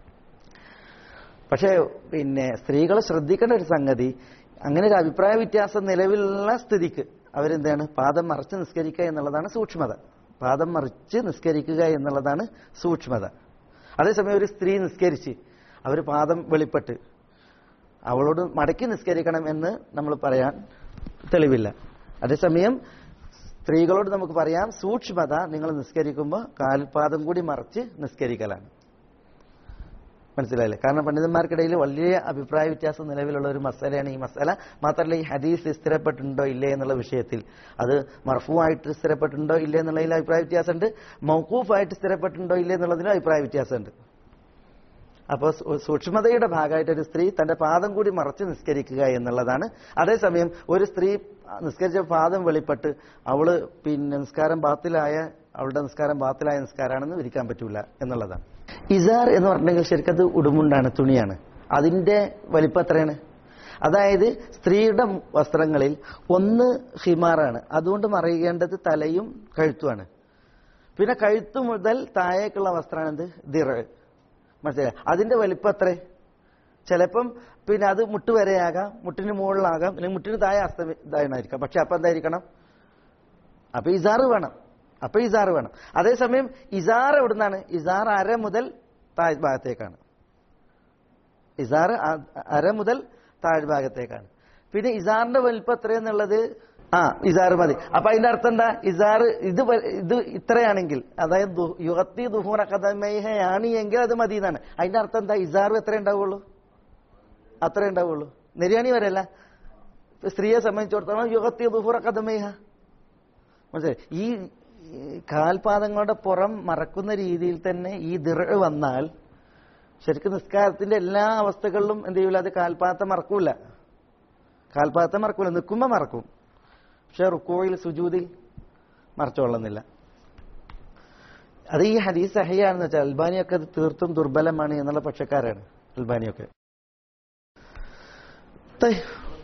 പക്ഷേ പിന്നെ സ്ത്രീകൾ ശ്രദ്ധിക്കേണ്ട ഒരു സംഗതി അങ്ങനെ ഒരു അഭിപ്രായ വ്യത്യാസം നിലവിലുള്ള സ്ഥിതിക്ക് അവരെന്താണ് പാദം മറച്ച് നിസ്കരിക്കുക എന്നുള്ളതാണ് സൂക്ഷ്മത പാദം മറിച്ച് നിസ്കരിക്കുക എന്നുള്ളതാണ് സൂക്ഷ്മത അതേസമയം ഒരു സ്ത്രീ നിസ്കരിച്ച് അവർ പാദം വെളിപ്പെട്ട് അവളോട് മടക്കി നിസ്കരിക്കണം എന്ന് നമ്മൾ പറയാൻ തെളിവില്ല അതേസമയം സ്ത്രീകളോട് നമുക്ക് പറയാം സൂക്ഷ്മത നിങ്ങൾ നിസ്കരിക്കുമ്പോൾ കാൽപാദം കൂടി മറച്ച് നിസ്കരിക്കലാണ് മനസ്സിലായില്ലേ കാരണം പണ്ഡിതന്മാർക്കിടയിൽ വലിയ അഭിപ്രായ വ്യത്യാസം നിലവിലുള്ള ഒരു മസലയാണ് ഈ മസല മാത്രമല്ല ഈ ഹദീസ് സ്ഥിരപ്പെട്ടിട്ടുണ്ടോ ഇല്ലേ എന്നുള്ള വിഷയത്തിൽ അത് മർഫുവായിട്ട് സ്ഥിരപ്പെട്ടിട്ടുണ്ടോ ഇല്ലേ എന്നുള്ളതിൽ അഭിപ്രായ വ്യത്യാസമുണ്ട് മൗക്കൂഫായിട്ട് സ്ഥിരപ്പെട്ടിട്ടുണ്ടോ ഇല്ലേ എന്നുള്ളതിലും അഭിപ്രായ വ്യത്യാസമുണ്ട് അപ്പോൾ സൂ- സൂക്ഷ്മതയുടെ ഭാഗമായിട്ട് ഒരു സ്ത്രീ തന്റെ പാദം കൂടി മറച്ച് നിസ്കരിക്കുക എന്നുള്ളതാണ് അതേസമയം ഒരു സ്ത്രീ നിസ്കരിച്ച പാദം വെളിപ്പെട്ട് അവള് പിന്നെ നിസ്കാരം ബാത്തിലായ അവളുടെ നിസ്കാരം ബാത്തിലായ നിസ്കാരമാണെന്ന് വിരിക്കാൻ പറ്റൂല എന്നുള്ളതാണ് ഇസാർ എന്ന് പറഞ്ഞിട്ടുണ്ടെങ്കിൽ ശരിക്കും അത് ഉടുമുണ്ടാണ് തുണിയാണ് അതിന്റെ വലിപ്പം എത്രയാണ് അതായത് സ്ത്രീയുടെ വസ്ത്രങ്ങളിൽ ഒന്ന് ഹിമാറാണ് അതുകൊണ്ട് മറിയേണ്ടത് തലയും കഴുത്തുമാണ് പിന്നെ കഴുത്തു മുതൽ താഴേക്കുള്ള വസ്ത്രമാണ് എന്ത് ദിറ മനസ്സിലായി അതിന്റെ വലിപ്പം എത്ര ചിലപ്പം പിന്നെ അത് മുട്ട് വരെയാകാം മുട്ടിന് മുകളിലാകാം അല്ലെങ്കിൽ മുട്ടിന് താഴെ അസ്തമി ഇതായിരിക്കാം പക്ഷെ അപ്പൊ എന്തായിരിക്കണം അപ്പൊ ഇസാറ് വേണം അപ്പൊ ഇസാറ് വേണം അതേസമയം ഇസാർ എവിടുന്നാണ് ഇസാർ അര മുതൽ താഴ് ഭാഗത്തേക്കാണ് ഇസാർ അ- അര മുതൽ താഴ്ഭാഗത്തേക്കാണ് പിന്നെ ഇസാറിന്റെ വലിപ്പം എത്രയെന്നുള്ളത് ആ ഇസാറ് മതി അപ്പൊ അതിന്റെ അർത്ഥം എന്താ ഇസാറ് ഇത് വ- ഇത് ഇത്രയാണെങ്കിൽ അതായത് ദു- യുഗത്തി ദുഹൂറ കഥമേഹയാണ് എങ്കിൽ അത് മതി എന്നാണ് അതിന്റെ അർത്ഥം എന്താ ഇസാറ് എത്ര ഉണ്ടാവുള്ളൂ അത്ര ഉണ്ടാവുള്ളൂ നെര്യാണി വരെയല്ല ഇപ്പൊ സ്ത്രീയെ സംബന്ധിച്ചിടത്തോളം യുഗത്തി ദുഹൂറ കഥമേഹ മനസ്സിലായി ഈ ഈ കാൽപാദങ്ങളുടെ പുറം മറക്കുന്ന രീതിയിൽ തന്നെ ഈ ദിറ വന്നാൽ ശരിക്കും നിസ്കാരത്തിന്റെ എല്ലാ അവസ്ഥകളിലും എന്ത് ചെയ്യൂല അത് കാൽപാദത്തെ മറക്കൂല കാൽപാദത്തെ മറക്കൂല നിൽക്കുമ്പോ മറക്കും പക്ഷെ റുക്കോയിൽ സുജൂതിൽ മറച്ചുകൊള്ളുന്നില്ല അത് ഈ ഹദീസ് സഹിയാണെന്ന് വെച്ചാൽ അൽബാനിയൊക്കെ അത് തീർത്തും ദുർബലമാണ് എന്നുള്ള പക്ഷക്കാരാണ് അൽബാനിയൊക്കെ طيب.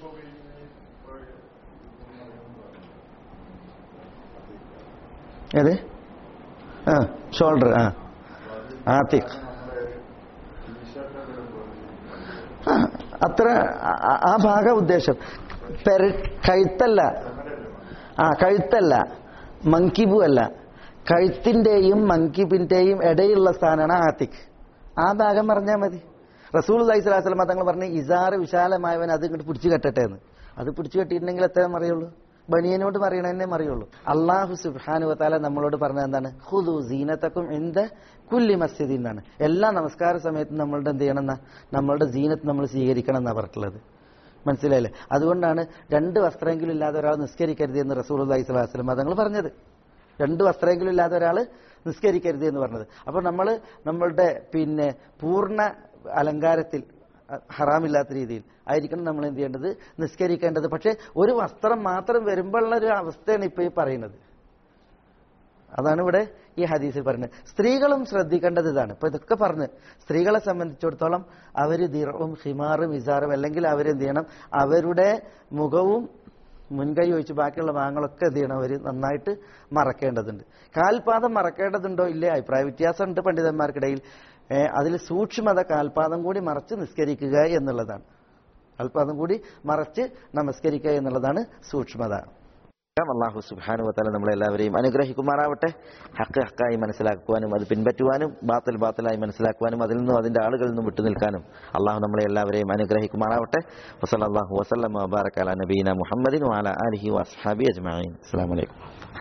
ഏത് ആ ഷോൾഡർ ആ ആത്തിക് ആ, അത്ര ആ- ആ- ആ ഭാഗ ഉദ്ദേശം പെര കഴുത്തല്ല ആ കഴുത്തല്ല മങ്കിബു അല്ല കഴുത്തിന്റെയും മങ്കിബിന്റെയും ഇടയിലുള്ള സ്ഥാനമാണ് ആത്തിക് ആ ഭാഗം പറഞ്ഞാൽ മതി റസൂൽ അലൈഹി സ്വലാസ്ലമ തങ്ങൾ പറഞ്ഞ ഇസാറ് വിശാലമായവൻ അത് ഇങ്ങോട്ട് പിടിച്ചു കെട്ടട്ടെ എന്ന് അത് പിടിച്ചു കെട്ടിയിട്ടുണ്ടെങ്കിൽ എത്ര മറിയുള്ളൂ ബനിയനോട് പറയണതന്നെ മറിയുള്ളൂ അള്ളാഹു സുബ്ഹാനു വതാല നമ്മളോട് പറഞ്ഞത് എന്താണ് ഹുദു സീനത്തക്കും എന്ത് കുല്ലി മസ്ജിദ് എന്നാണ് എല്ലാ നമസ്കാര സമയത്തും നമ്മളുടെ എന്ത് ചെയ്യണം എന്നാ നമ്മളുടെ സീനത്ത് നമ്മൾ സ്വീകരിക്കണം എന്നാ പറഞ്ഞിട്ടുള്ളത് മനസ്സിലായില്ലേ അതുകൊണ്ടാണ് രണ്ട് വസ്ത്രമെങ്കിലും ഇല്ലാതെ ഒരാൾ നിസ്കരിക്കരുത് എന്ന് റസൂൽ അലൈഹി സ്വലാസ്ലം തങ്ങൾ പറഞ്ഞത് രണ്ട് വസ്ത്രമെങ്കിലും ഇല്ലാതെ ഒരാൾ നിസ്കരിക്കരുത് എന്ന് പറഞ്ഞത് അപ്പോൾ നമ്മൾ നമ്മളുടെ പിന്നെ പൂർണ്ണ അലങ്കാരത്തിൽ അഹ് ഹറാമില്ലാത്ത രീതിയിൽ ആയിരിക്കണം നമ്മൾ എന്ത് ചെയ്യേണ്ടത് നിസ്കരിക്കേണ്ടത് പക്ഷേ ഒരു വസ്ത്രം മാത്രം വരുമ്പോഴുള്ള ഒരു അവസ്ഥയാണ് ഇപ്പൊ ഈ പറയുന്നത് അതാണ് ഇവിടെ ഈ ഹദീസിൽ പറയുന്നത് സ്ത്രീകളും ശ്രദ്ധിക്കേണ്ടത് ഇതാണ് ഇപ്പൊ ഇതൊക്കെ പറഞ്ഞ് സ്ത്രീകളെ സംബന്ധിച്ചിടത്തോളം അവര് ദിറവും ഹിമാറും ഇസാറും അല്ലെങ്കിൽ അവരെന്ത് ചെയ്യണം അവരുടെ മുഖവും മുൻകൈ ഒഴിച്ച് ബാക്കിയുള്ള ഭാഗങ്ങളൊക്കെ എന്ത് ചെയ്യണം അവർ നന്നായിട്ട് മറക്കേണ്ടതുണ്ട് കാൽപാദം മറക്കേണ്ടതുണ്ടോ ഇല്ലേ അഭിപ്രായ വ്യത്യാസമുണ്ട് പണ്ഡിതന്മാർക്കിടയിൽ ഏഹ് അതിൽ സൂക്ഷ്മത കാൽപാദം കൂടി മറച്ച് നിസ്കരിക്കുക എന്നുള്ളതാണ് കാൽപാദം കൂടി മറച്ച് നമസ്കരിക്കുക എന്നുള്ളതാണ് സൂക്ഷ്മത അള്ളാഹു സുബാനു വത്താല നമ്മളെല്ലാവരെയും അനുഗ്രഹിക്കുമാറാവട്ടെ ഹക്ക് ഹക്കായി മനസ്സിലാക്കുവാനും അത് പിൻപറ്റുവാനും ബാത്തൽ ബാത്തലായി മനസ്സിലാക്കുവാനും അതിൽ നിന്നും അതിന്റെ ആളുകളിൽ നിന്നും വിട്ടുനിൽക്കാനും അള്ളാഹു നമ്മളെ എല്ലാവരെയും അനുഗ്രഹിക്കുമാറാവട്ടെ വസല്ലാഹു വസ്ലം വബാറക്കാല നബീന മുഹമ്മദിൻ വാല അലഹി വസ്ഹാബി അജ്മാൻ അസ്സാം വലൈക്കും